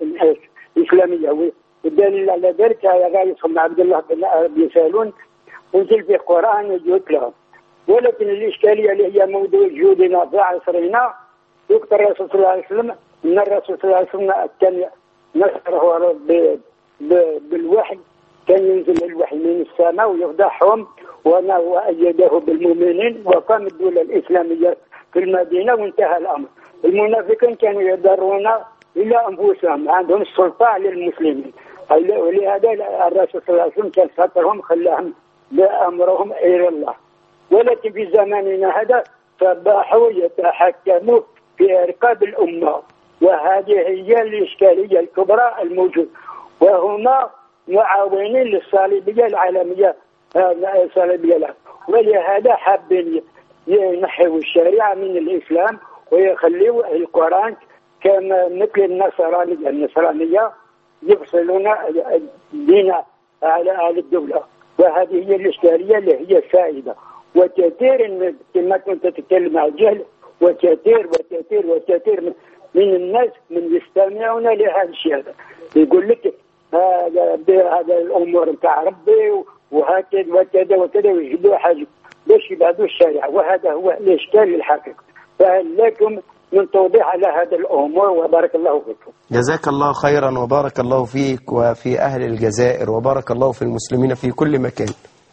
إسلامية والدليل على ذلك يا غايتهم عبد الله بن أبي سالون أنزل في القرآن وجود لهم ولكن الإشكالية اللي هي موضوع وجودنا في عصرنا يذكر الرسول صلى الله عليه وسلم أن الرسول صلى الله عليه وسلم كان نصره ب- ب- بالوحي كان ينزل الوحي من السماء ويفضحهم وما وأيده بالمؤمنين وقام الدولة الإسلامية في المدينة وانتهى الأمر المنافقين كانوا يضرون إلى أنفسهم عندهم السلطة على المسلمين ولهذا الرسول صلى الله عليه وسلم كان فاترهم خلاهم بأمرهم إلى الله ولكن في زماننا هذا فباحوا يتحكموا في إرقاب الأمة وهذه هي الإشكالية الكبرى الموجودة وهما معاونين للصليبية العالمية آه، الصليبية العالمية ولهذا حابين ينحوا الشريعة من الإسلام ويخلوا القرآن كما مثل النصرانية النصرانية يفصلون الدين على على الدولة وهذه هي الإشكالية اللي هي السائدة وكثير من كما كنت تتكلم عن الجهل وكثير وكثير وكثير من, من الناس من يستمعون لهذا الشيء هذا يقول لك هذا هذا الامور نتاع ربي وهكذا وكذا وكذا ويجيبوا حاجه باش يبعدوا الشارع وهذا هو الاشكال الحقيقي فهل لكم من توضيح على هذه الامور وبارك الله فيكم جزاك الله خيرا وبارك الله فيك وفي أهل الجزائر وبارك الله في المسلمين في كل مكان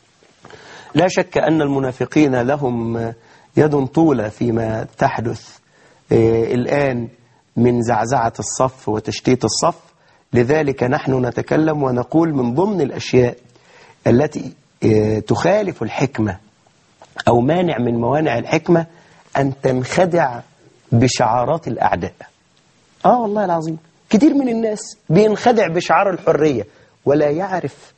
لا شك أن المنافقين لهم يد طولة فيما تحدث آه، الآن من زعزعة الصف وتشتيت الصف لذلك نحن نتكلم ونقول من ضمن الأشياء التي آه، تخالف الحكمة أو مانع من موانع الحكمة أن تنخدع بشعارات الأعداء آه والله العظيم كتير من الناس بينخدع بشعار الحرية ولا يعرف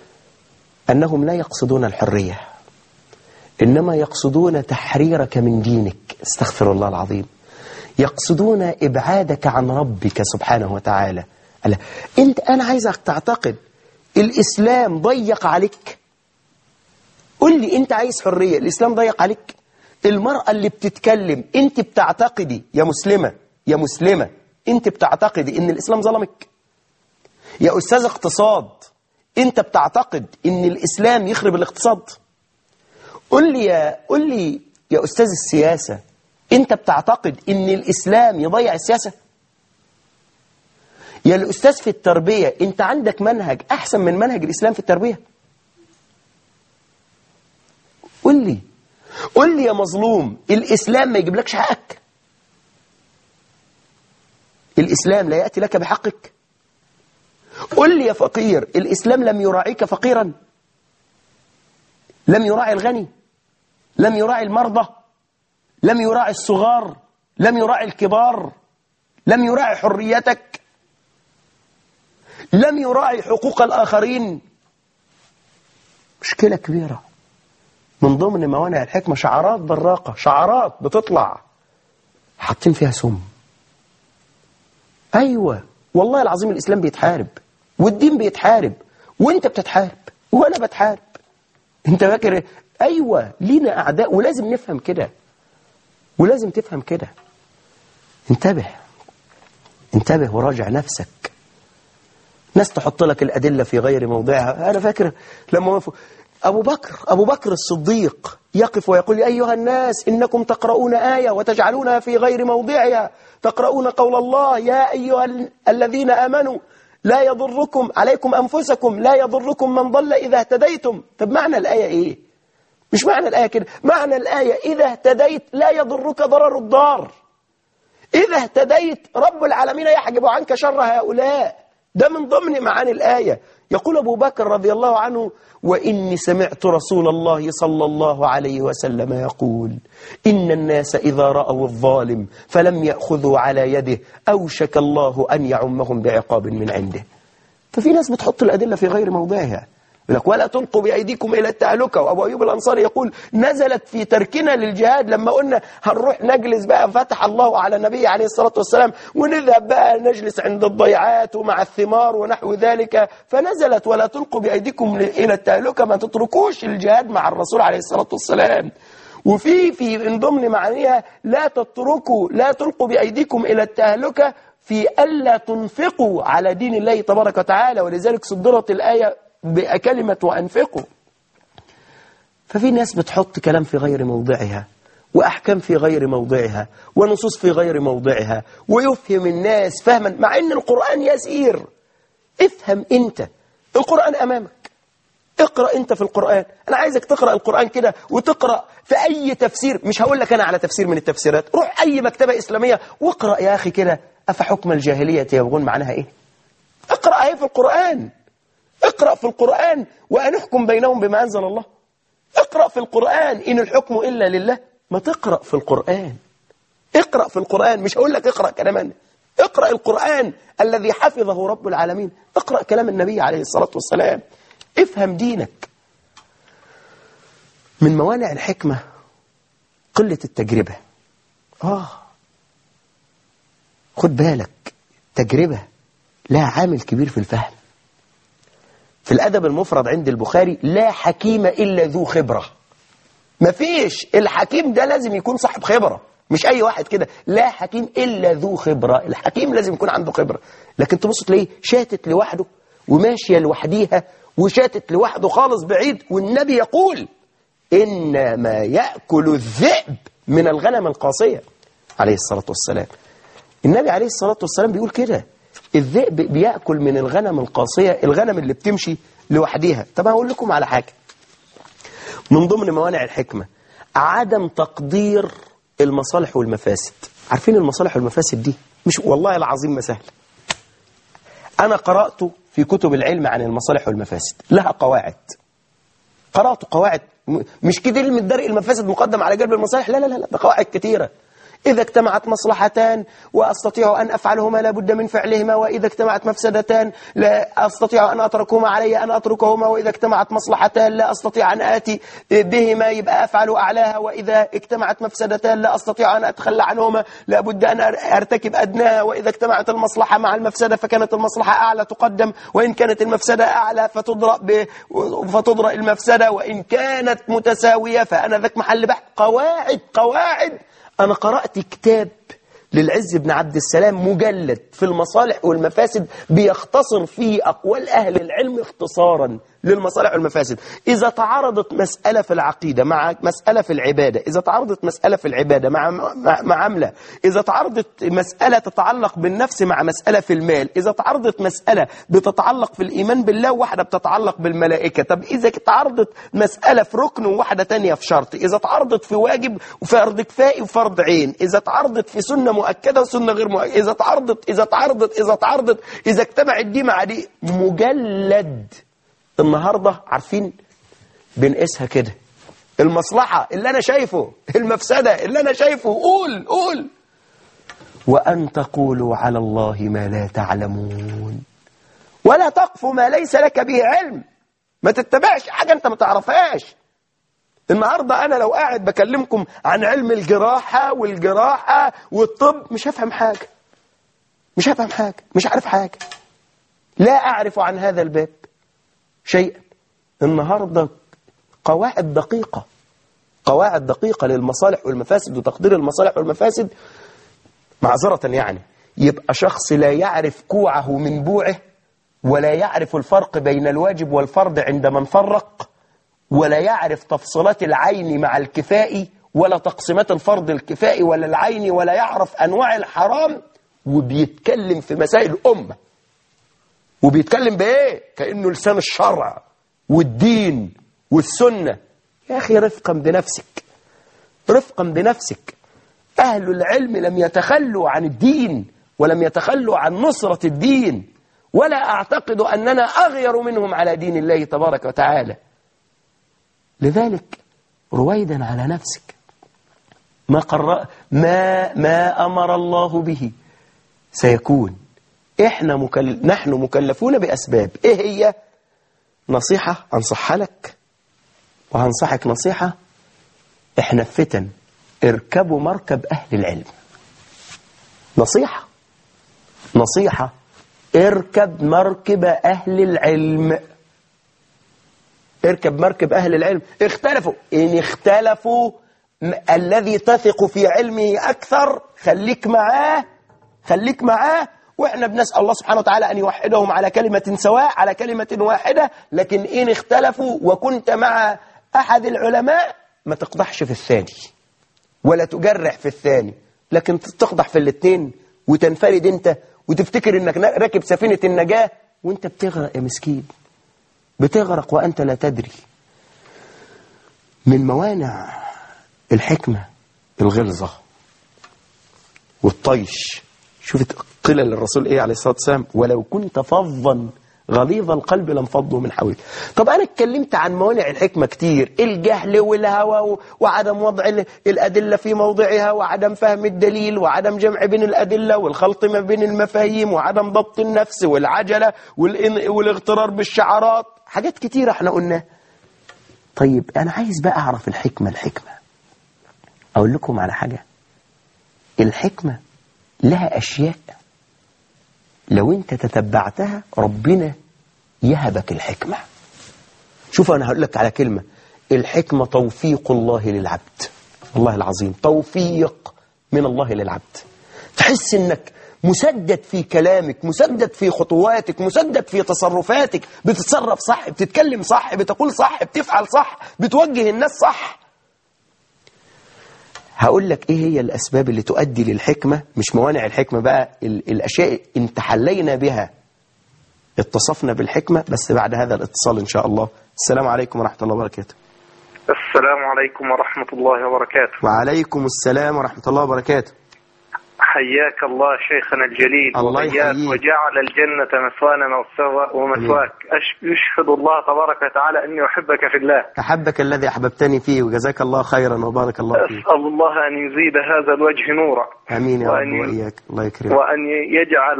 أنهم لا يقصدون الحرية إنما يقصدون تحريرك من دينك استغفر الله العظيم يقصدون إبعادك عن ربك سبحانه وتعالى ألا أنت أنا عايزك تعتقد الإسلام ضيق عليك قل لي أنت عايز حرية الإسلام ضيق عليك المرأة اللي بتتكلم أنت بتعتقدي يا مسلمة يا مسلمة أنت بتعتقدي أن الإسلام ظلمك يا أستاذ اقتصاد أنت بتعتقد أن الإسلام يخرب الاقتصاد قل لي يا قل لي يا أستاذ السياسة أنت بتعتقد أن الإسلام يضيع السياسة يا الأستاذ في التربية أنت عندك منهج أحسن من منهج الإسلام في التربية قل لي قل لي يا مظلوم الإسلام ما يجيبلكش حقك الإسلام لا يأتي لك بحقك قل لي يا فقير الإسلام لم يراعيك فقيرا لم يراعي الغني لم يراعي المرضى لم يراعي الصغار لم يراعي الكبار لم يراعي حريتك لم يراعي حقوق الآخرين مشكلة كبيرة من ضمن موانع الحكمة شعارات براقة شعارات بتطلع حاطين فيها سم أيوة والله العظيم الإسلام بيتحارب والدين بيتحارب وانت بتتحارب وانا بتحارب انت فاكر إيه؟ ايوه لينا اعداء ولازم نفهم كده ولازم تفهم كده انتبه انتبه وراجع نفسك ناس تحط لك الأدلة في غير موضعها أنا فاكر لما وقفوا أبو بكر أبو بكر الصديق يقف ويقول أيها الناس إنكم تقرؤون آية وتجعلونها في غير موضعها تقرؤون قول الله يا أيها ال- الذين آمنوا لا يضركم عليكم أنفسكم لا يضركم من ضل إذا اهتديتم طب معنى الآية إيه مش معنى الآية كده معنى الآية إذا اهتديت لا يضرك ضرر الضار إذا اهتديت رب العالمين يحجب عنك شر هؤلاء ده من ضمن معاني الآية يقول أبو بكر رضي الله عنه وإني سمعت رسول الله صلى الله عليه وسلم يقول إن الناس إذا رأوا الظالم فلم يأخذوا على يده أوشك الله أن يعمهم بعقاب من عنده ففي ناس بتحط الأدلة في غير موضعها يقول لك ولا تلقوا بأيديكم إلى التهلكة وأبو أيوب الأنصاري يقول نزلت في تركنا للجهاد لما قلنا هنروح نجلس بقى فتح الله على النبي عليه الصلاة والسلام ونذهب بقى نجلس عند الضيعات ومع الثمار ونحو ذلك فنزلت ولا تلقوا بأيديكم إلى التهلكة ما تتركوش الجهاد مع الرسول عليه الصلاة والسلام وفي في من ضمن معانيها لا تتركوا لا تلقوا بأيديكم إلى التهلكة في ألا تنفقوا على دين الله تبارك وتعالى ولذلك صدرت الآية بكلمة وأنفقوا ففي ناس بتحط كلام في غير موضعها وأحكام في غير موضعها ونصوص في غير موضعها ويفهم الناس فهما مع أن القرآن يسير افهم أنت القرآن أمامك اقرأ أنت في القرآن أنا عايزك تقرأ القرآن كده وتقرأ في أي تفسير مش هقول لك أنا على تفسير من التفسيرات روح أي مكتبة إسلامية واقرأ يا أخي كده أفحكم الجاهلية يبغون معناها إيه اقرأ ايه في القرآن اقرأ في القرآن وأن احكم بينهم بما أنزل الله اقرأ في القرآن إن الحكم إلا لله ما تقرأ في القرآن اقرأ في القرآن مش هقول لك اقرأ كلاما اقرأ القرآن الذي حفظه رب العالمين اقرأ كلام النبي عليه الصلاة والسلام افهم دينك من موانع الحكمة قلة التجربة آه خد بالك تجربة لها عامل كبير في الفهم في الأدب المفرد عند البخاري لا حكيم إلا ذو خبرة مفيش الحكيم ده لازم يكون صاحب خبرة مش أي واحد كده لا حكيم إلا ذو خبرة الحكيم لازم يكون عنده خبرة لكن تبص تلاقيه شاتت لوحده وماشية لوحديها وشاتت لوحده خالص بعيد والنبي يقول إنما يأكل الذئب من الغنم القاصية عليه الصلاة والسلام النبي عليه الصلاة والسلام بيقول كده الذئب بيأكل من الغنم القاصية الغنم اللي بتمشي لوحديها طب هقول لكم على حاجة من ضمن موانع الحكمة عدم تقدير المصالح والمفاسد عارفين المصالح والمفاسد دي مش والله العظيم ما سهل أنا قرأت في كتب العلم عن المصالح والمفاسد لها قواعد قرأت قواعد م- مش كده من درء المفاسد مقدم على جلب المصالح لا لا لا لا، ده قواعد كثيرة إذا اجتمعت مصلحتان وأستطيع أن أفعلهما لا بد من فعلهما وإذا اجتمعت مفسدتان لا أستطيع أن أتركهما علي أن أتركهما وإذا اجتمعت مصلحتان لا أستطيع أن آتي بهما يبقى أفعل أعلاها وإذا اجتمعت مفسدتان لا أستطيع أن أتخلى عنهما لا بد أن أر- أرتكب أدناها وإذا اجتمعت المصلحة مع المفسدة فكانت المصلحة أعلى تقدم وإن كانت المفسدة أعلى فتضرأ ب... فتضرأ المفسدة وإن كانت متساوية فأنا ذاك محل بحث قواعد قواعد أنا قرأت كتاب للعز بن عبد السلام مجلد في المصالح والمفاسد بيختصر فيه أقوال أهل العلم اختصارا للمصالح والمفاسد إذا تعارضت مسألة في العقيدة مع مسألة في العبادة إذا تعارضت مسألة في العبادة مع مع مع عملة إذا تعارضت مسألة تتعلق بالنفس مع مسألة في المال إذا تعارضت مسألة بتتعلق في الإيمان بالله وواحدة بتتعلق بالملائكة طب إذا تعارضت مسألة في ركن وواحدة تانية في شرط إذا تعارضت في واجب وفرض كفائي وفرض عين إذا تعارضت في سنة مؤكدة وسنة غير مؤكدة إذا تعارضت إذا تعارضت إذا تعارضت إذا اجتمعت دي مع دي مجلد النهاردة عارفين بنقيسها كده المصلحة اللي أنا شايفه المفسدة اللي أنا شايفه قول قول وأن تقولوا على الله ما لا تعلمون ولا تقف ما ليس لك به علم ما تتبعش حاجة أنت ما تعرفهاش النهاردة أنا لو قاعد بكلمكم عن علم الجراحة والجراحة والطب مش هفهم حاجة مش هفهم حاجة مش عارف حاجة لا أعرف عن هذا الباب شيئا النهاردة قواعد دقيقة قواعد دقيقة للمصالح والمفاسد وتقدير المصالح والمفاسد معذرة يعني يبقى شخص لا يعرف كوعه من بوعه ولا يعرف الفرق بين الواجب والفرض عند من فرق ولا يعرف تفصيلات العين مع الكفائي ولا تقسيمات الفرض الكفائي ولا العين ولا يعرف أنواع الحرام وبيتكلم في مسائل الأمة وبيتكلم بإيه؟ كأنه لسان الشرع والدين والسنة يا أخي رفقا بنفسك رفقا بنفسك أهل العلم لم يتخلوا عن الدين ولم يتخلوا عن نصرة الدين ولا أعتقد أننا أغير منهم على دين الله تبارك وتعالى لذلك رويدا على نفسك ما, قرر ما, ما أمر الله به سيكون إحنا مكل... نحن مكلفون بأسباب إيه هي نصيحة أنصحها لك وهنصحك نصيحة إحنا في فتن اركبوا مركب أهل العلم نصيحة نصيحة اركب مركب أهل العلم اركب مركب أهل العلم اختلفوا إن اختلفوا م- الذي تثق في علمه أكثر خليك معاه خليك معاه واحنا بنسأل الله سبحانه وتعالى أن يوحدهم على كلمة سواء على كلمة واحدة لكن إن اختلفوا وكنت مع أحد العلماء ما تقضحش في الثاني ولا تجرح في الثاني لكن تقضح في الاثنين وتنفرد انت وتفتكر انك نا- راكب سفينة النجاة وانت بتغرق يا مسكين بتغرق وانت لا تدري من موانع الحكمة الغلظة والطيش شوفت قيل للرسول ايه عليه الصلاة والسلام ولو كنت فظا غليظ القلب لانفضوا من حولك طب انا اتكلمت عن موانع الحكمة كتير الجهل والهوى و- وعدم وضع ال- الادلة في موضعها وعدم فهم الدليل وعدم جمع بين الادلة والخلط ما بين المفاهيم وعدم ضبط النفس والعجلة والإن- والاغترار بالشعارات حاجات كتيرة احنا قلناها طيب انا عايز بقى اعرف الحكمة الحكمة اقول لكم على حاجة الحكمة لها أشياء لو أنت تتبعتها ربنا يهبك الحكمة شوف أنا هقول لك على كلمة الحكمة توفيق الله للعبد والله العظيم توفيق من الله للعبد تحس أنك مسدد في كلامك مسدد في خطواتك مسدد في تصرفاتك بتتصرف صح بتتكلم صح بتقول صح بتفعل صح بتوجه الناس صح هقول لك ايه هي الاسباب اللي تؤدي للحكمة مش موانع الحكمة بقى ال- الاشياء ان تحلينا بها اتصفنا بالحكمة بس بعد هذا الاتصال ان شاء الله السلام عليكم ورحمة الله وبركاته السلام عليكم ورحمة الله وبركاته وعليكم السلام ورحمة الله وبركاته حياك الله شيخنا الجليل الله وإياك يحييك. وجعل الجنة مثوانا ومثوا- ومثواك أش- يشهد الله تبارك وتعالى أني أحبك في الله أحبك الذي أحببتني فيه وجزاك الله خيرا وبارك الله فيك أسأل الله أن يزيد هذا الوجه نورا آمين يا رب وأن- وإياك الله يكرمك وأن يجعل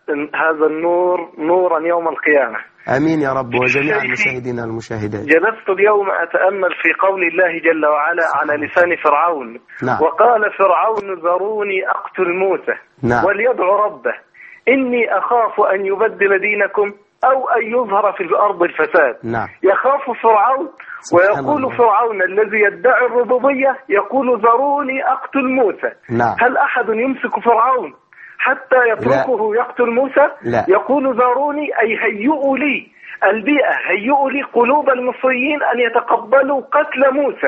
هذا النور نورا يوم القيامة آمين يا رب وجميع شيخي. المشاهدين والمشاهدات جلست اليوم أتأمل في قول الله جل وعلا على لسان فرعون نعم. وقال فرعون ذروني أقتل موسى نعم. وليدعو ربه إني أخاف أن يبدل دينكم أو أن يظهر في الأرض الفساد نعم يخاف فرعون سبحان ويقول الله. فرعون الذي يدعي الربوبية يقول ذروني أقتل موسى نعم. هل أحد يمسك فرعون حتى يتركه يقتل موسى لا. يقول ذروني أي هيئوا لي البيئة هيئوا لي قلوب المصريين أن يتقبلوا قتل موسى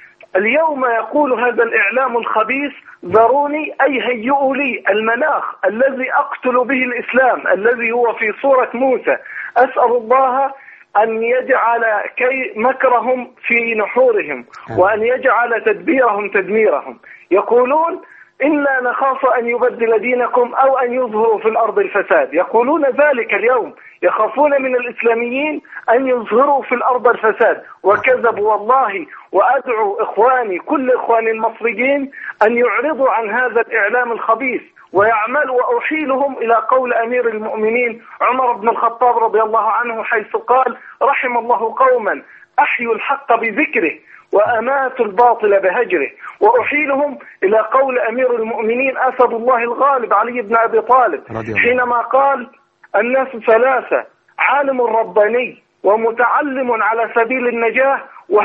اليوم يقول هذا الإعلام الخبيث ذروني أي هيئوا لي المناخ الذي أقتل به الإسلام الذي هو في صورة موسى أسأل الله أن يجعل كي مكرهم في نحورهم وأن يجعل تدبيرهم تدميرهم يقولون إنا نخاف أن يبدل دينكم أو أن يظهروا في الأرض الفساد يقولون ذلك اليوم يخافون من الإسلاميين أن يظهروا في الأرض الفساد وكذبوا والله وأدعو إخواني كل إخواني المصريين أن يعرضوا عن هذا الإعلام الخبيث ويعملوا وأحيلهم إلى قول أمير المؤمنين عمر بن الخطاب رضي الله عنه حيث قال رحم الله قوما أحيوا الحق بذكره وأماتوا الباطل بهجره وأحيلهم إلى قول أمير المؤمنين أسد الله الغالب علي بن أبي طالب رضي الله. حينما قال الناس ثلاثة عالم رباني ومتعلم على سبيل النجاة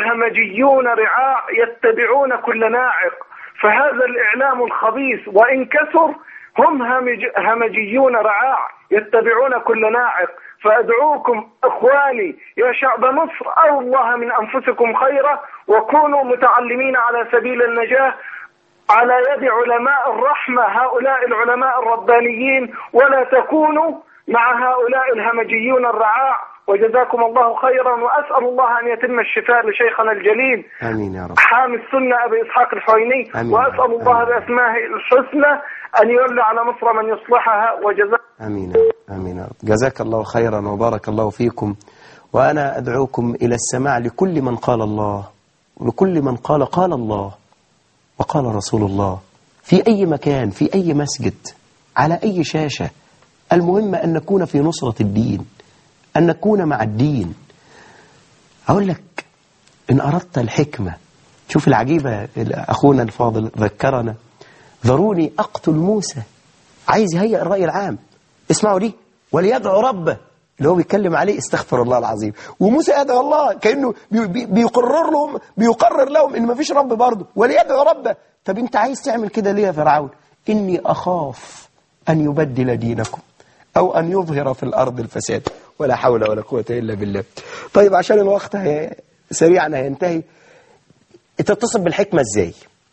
وهمجيون رعاع يتبعون كل ناعق فهذا الإعلام الخبيث وإن كثر هم همج همجيون رعاع يتبعون كل ناعق فأدعوكم إخواني يا شعب مصر أو الله من أنفسكم خيرا وكونوا متعلمين على سبيل النجاة على يد علماء الرحمة هؤلاء العلماء الربانيين ولا تكونوا مع هؤلاء الهمجيون الرعاع وجزاكم الله خيرا وأسأل الله أن يتم الشفاء لشيخنا الجليل آمين يا رب حامي السنة أبي إسحاق الحويني آمين. وأسأل الله آمين. بأسمائه الحسنى أن يولى على مصر من يصلحها وجزاكم آمين يا رب آمين يا رب جزاك الله خيرا وبارك الله فيكم وأنا أدعوكم إلى السماع لكل من قال الله ولكل من قال قال الله وقال رسول الله في أي مكان في أي مسجد على أي شاشة المهم أن نكون في نصرة الدين أن نكون مع الدين أقول لك إن أردت الحكمة شوف العجيبة أخونا الفاضل ذكرنا ذروني أقتل موسى عايز يهيئ الرأي العام اسمعوا دي وليدعو ربه اللي هو بيتكلم عليه استغفر الله العظيم وموسى يدعو الله كأنه بي بي بيقرر لهم بيقرر لهم إن مفيش رب برضه وليدعو ربه طب أنت عايز تعمل كده ليه يا فرعون إني أخاف أن يبدل دينكم أو أن يظهر في الأرض الفساد ولا حول ولا قوة إلا بالله طيب عشان الوقت هي سريعا هينتهي تتصل بالحكمة إزاي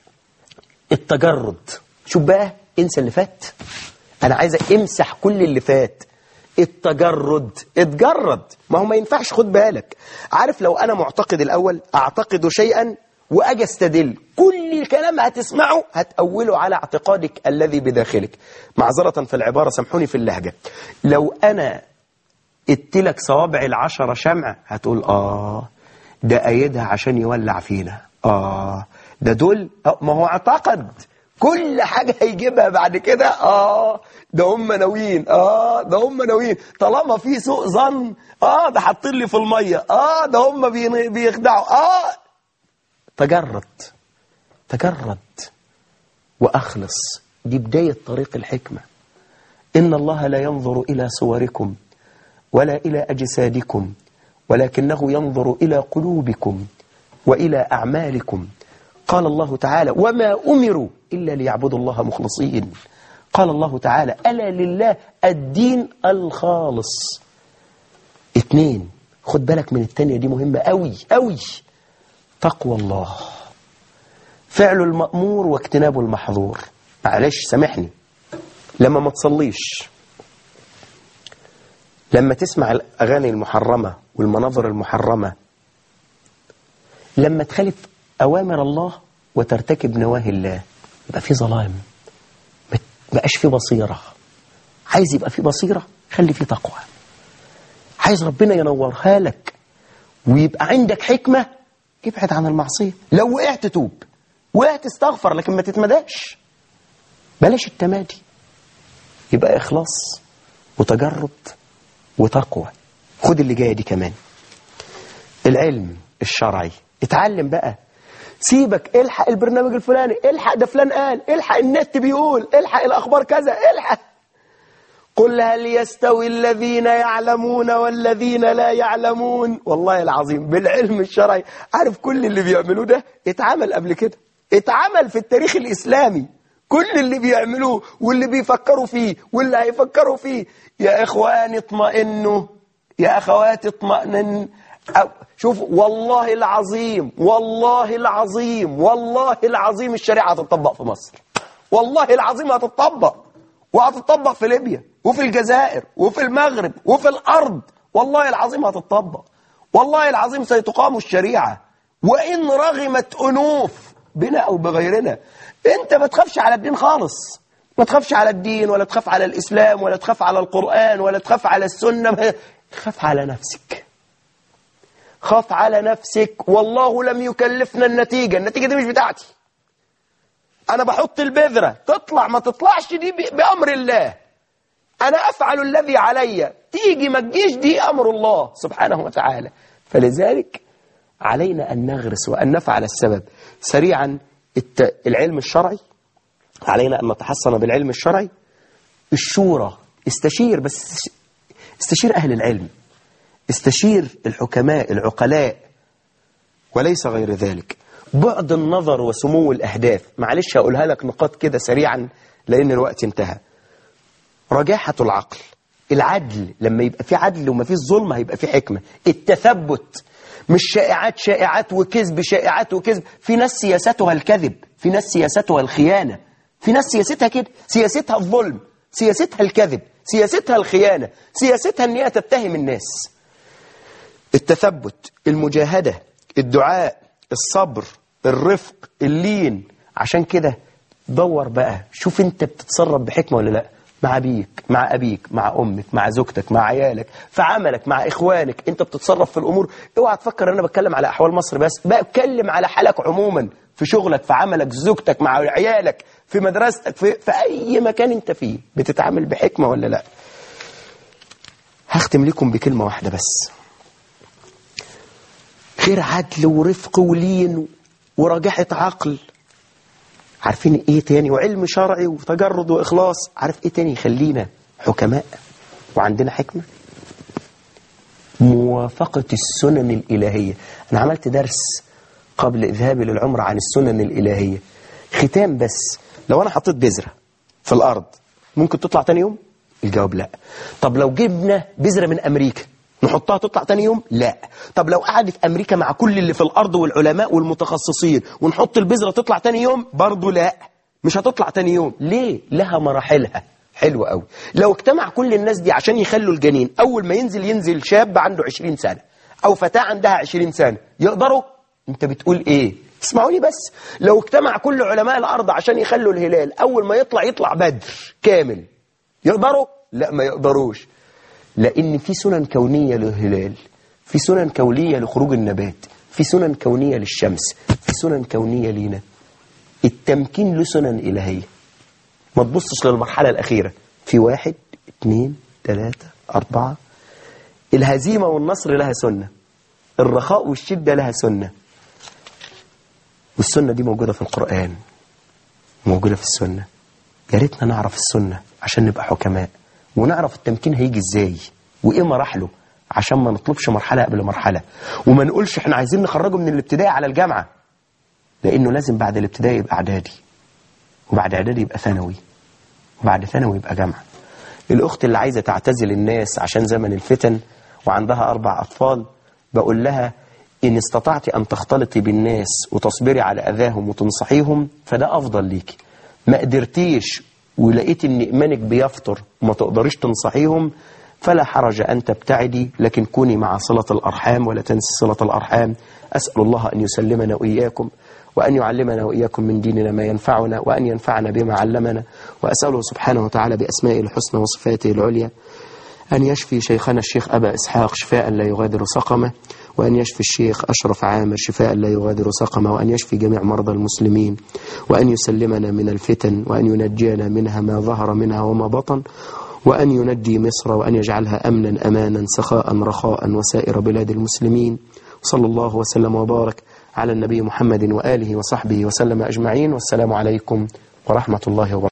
التجرد شوف بقى انسى اللي فات أنا عايزك امسح كل اللي فات التجرد اتجرد ما هو ما ينفعش خد بالك عارف لو أنا معتقد الأول أعتقد شيئا وأجي استدل كل الكلام هتسمعه هتأوله على اعتقادك الذي بداخلك معذرة في العبارة سامحوني في اللهجة لو أنا اديلك صوابع العشرة شمع هتقول آه ده أيدها عشان يولع فينا آه ده دول آه ما هو اعتقد كل حاجة هيجيبها بعد كده آه ده هم ناويين آه ده هم ناويين طالما في سوء ظن آه ده حاطين لي في المية آه ده هم بين- بيخدعوا آه تجرد تجرد وأخلص دي بداية طريق الحكمة إن الله لا ينظر إلى صوركم ولا إلى أجسادكم ولكنه ينظر إلى قلوبكم وإلى أعمالكم قال الله تعالى وما أمروا إلا ليعبدوا الله مخلصين قال الله تعالى ألا لله الدين الخالص اتنين خد بالك من التانية دي مهمة أوي أوي تقوى الله فعل المأمور واجتناب المحظور معلش سامحني لما ما تصليش لما تسمع الأغاني المحرمة والمناظر المحرمة لما تخالف أوامر الله وترتكب نواهي الله يبقى في ظلام ما بقاش في بصيرة عايز يبقى في بصيرة خلي في تقوى عايز ربنا ينورها لك ويبقى عندك حكمة ابعد عن المعصية لو وقعت توب وقعت استغفر لكن ما تتمداش بلاش التمادي يبقى إخلاص وتجرد وتقوى خد اللي جاية دي كمان العلم الشرعي اتعلم بقى سيبك الحق البرنامج الفلاني الحق ده فلان قال الحق النت بيقول الحق الأخبار كذا الحق قل هل يستوي الذين يعلمون والذين لا يعلمون والله العظيم بالعلم الشرعي عارف كل اللي بيعملوه ده اتعمل قبل كده اتعمل في التاريخ الإسلامي كل اللي بيعملوه واللي بيفكروا فيه واللي هيفكروا فيه يا إخواني اطمئنوا يا أخواتي اطمئنن أو شوف والله العظيم والله العظيم والله العظيم الشريعة هتطبق في مصر والله العظيم هتطبق وهتطبق في ليبيا وفي الجزائر وفي المغرب وفي الأرض والله العظيم هتطبق والله العظيم سيتقام الشريعة وإن رغمت أنوف بنا أو بغيرنا أنت ما تخافش على الدين خالص ما تخافش على الدين ولا تخاف على الإسلام ولا تخاف على القرآن ولا تخاف على السنة خاف على نفسك خاف على نفسك والله لم يكلفنا النتيجة النتيجة دي مش بتاعتي أنا بحط البذرة تطلع ما تطلعش دي ب- بأمر الله أنا أفعل الذي علي تيجي ما تجيش دي أمر الله سبحانه وتعالى فلذلك علينا أن نغرس وأن نفعل السبب سريعا الت- العلم الشرعي علينا أن نتحصن بالعلم الشرعي الشورى استشير بس استشير أهل العلم استشير الحكماء العقلاء وليس غير ذلك بعد النظر وسمو الأهداف معلش هقولها لك نقاط كده سريعا لأن الوقت انتهى رجاحة العقل العدل لما يبقى في عدل وما فيش ظلم هيبقى في حكمة التثبت مش شائعات شائعات وكذب شائعات وكذب في ناس سياستها الكذب في ناس سياستها الخيانة في ناس سياستها كده سياستها الظلم سياستها الكذب سياستها الخيانة سياستها ان هي تتهم الناس التثبت المجاهدة الدعاء الصبر الرفق اللين عشان كده دور بقى شوف انت بتتصرف بحكمة ولا لا مع أبيك مع أبيك مع أمك مع زوجتك مع عيالك في عملك مع إخوانك أنت بتتصرف في الأمور اوعى تفكر أن أنا بتكلم على أحوال مصر بس بتكلم على حالك عموما في شغلك في عملك زوجتك مع عيالك في مدرستك في, في أي مكان أنت فيه بتتعامل بحكمة ولا لا هختم لكم بكلمة واحدة بس غير عدل ورفق ولين ورجاحة عقل عارفين ايه تاني وعلم شرعي وتجرد واخلاص عارف ايه تاني يخلينا حكماء وعندنا حكمة موافقة السنن الإلهية أنا عملت درس قبل إذهابي للعمرة عن السنن الإلهية ختام بس لو أنا حطيت بذرة في الأرض ممكن تطلع تاني يوم الجواب لا طب لو جبنا بذرة من أمريكا نحطها تطلع تاني يوم لا طب لو قعدت أمريكا مع كل اللي في الأرض والعلماء والمتخصصين ونحط البذرة تطلع تاني يوم برضو لا مش هتطلع تاني يوم ليه لها مراحلها حلوة قوي لو اجتمع كل الناس دي عشان يخلوا الجنين أول ما ينزل ينزل شاب عنده 20 سنة أو فتاة عندها 20 سنة يقدروا انت بتقول ايه اسمعوني بس لو اجتمع كل علماء الأرض عشان يخلوا الهلال أول ما يطلع يطلع بدر كامل يقدروا لا ما يقدروش لأن في سنن كونية للهلال في سنن كونية لخروج النبات في سنن كونية للشمس في سنن كونية لينا التمكين له سنن إلهية ما تبصش للمرحلة الأخيرة في واحد اثنين ثلاثة أربعة الهزيمة والنصر لها سنة الرخاء والشدة لها سنة والسنة دي موجودة في القرآن موجودة في السنة يا ريتنا نعرف السنة عشان نبقى حكماء ونعرف التمكين هيجي ازاي وايه مراحله عشان ما نطلبش مرحلة قبل مرحلة وما نقولش احنا عايزين نخرجه من الابتدائي على الجامعة لانه لازم بعد الابتدائي يبقى اعدادي وبعد اعدادي يبقى ثانوي وبعد ثانوي يبقى جامعة الاخت اللي عايزة تعتزل الناس عشان زمن الفتن وعندها اربع اطفال بقول لها إن استطعت أن تختلطي بالناس وتصبري على أذاهم وتنصحيهم فده أفضل ليك ما قدرتيش ولقيت ان ايمانك بيفطر وما تقدريش تنصحيهم فلا حرج أن تبتعدي لكن كوني مع صلة الأرحام ولا تنسي صلة الأرحام أسأل الله أن يسلمنا وإياكم وأن يعلمنا وإياكم من ديننا ما ينفعنا وأن ينفعنا بما علمنا وأسأله سبحانه وتعالى بأسمائه الحسنى وصفاته العليا أن يشفي شيخنا الشيخ أبا إسحاق شفاء لا يغادر سقمه وأن يشفي الشيخ أشرف عامر شفاء لا يغادر سقمه وأن يشفي جميع مرضى المسلمين وأن يسلمنا من الفتن وأن ينجينا منها ما ظهر منها وما بطن وأن ينجي مصر وأن يجعلها أمنا أمانا سخاء رخاء وسائر بلاد المسلمين صلى الله وسلم وبارك على النبي محمد وآله وصحبه وسلم أجمعين والسلام عليكم ورحمة الله وبركاته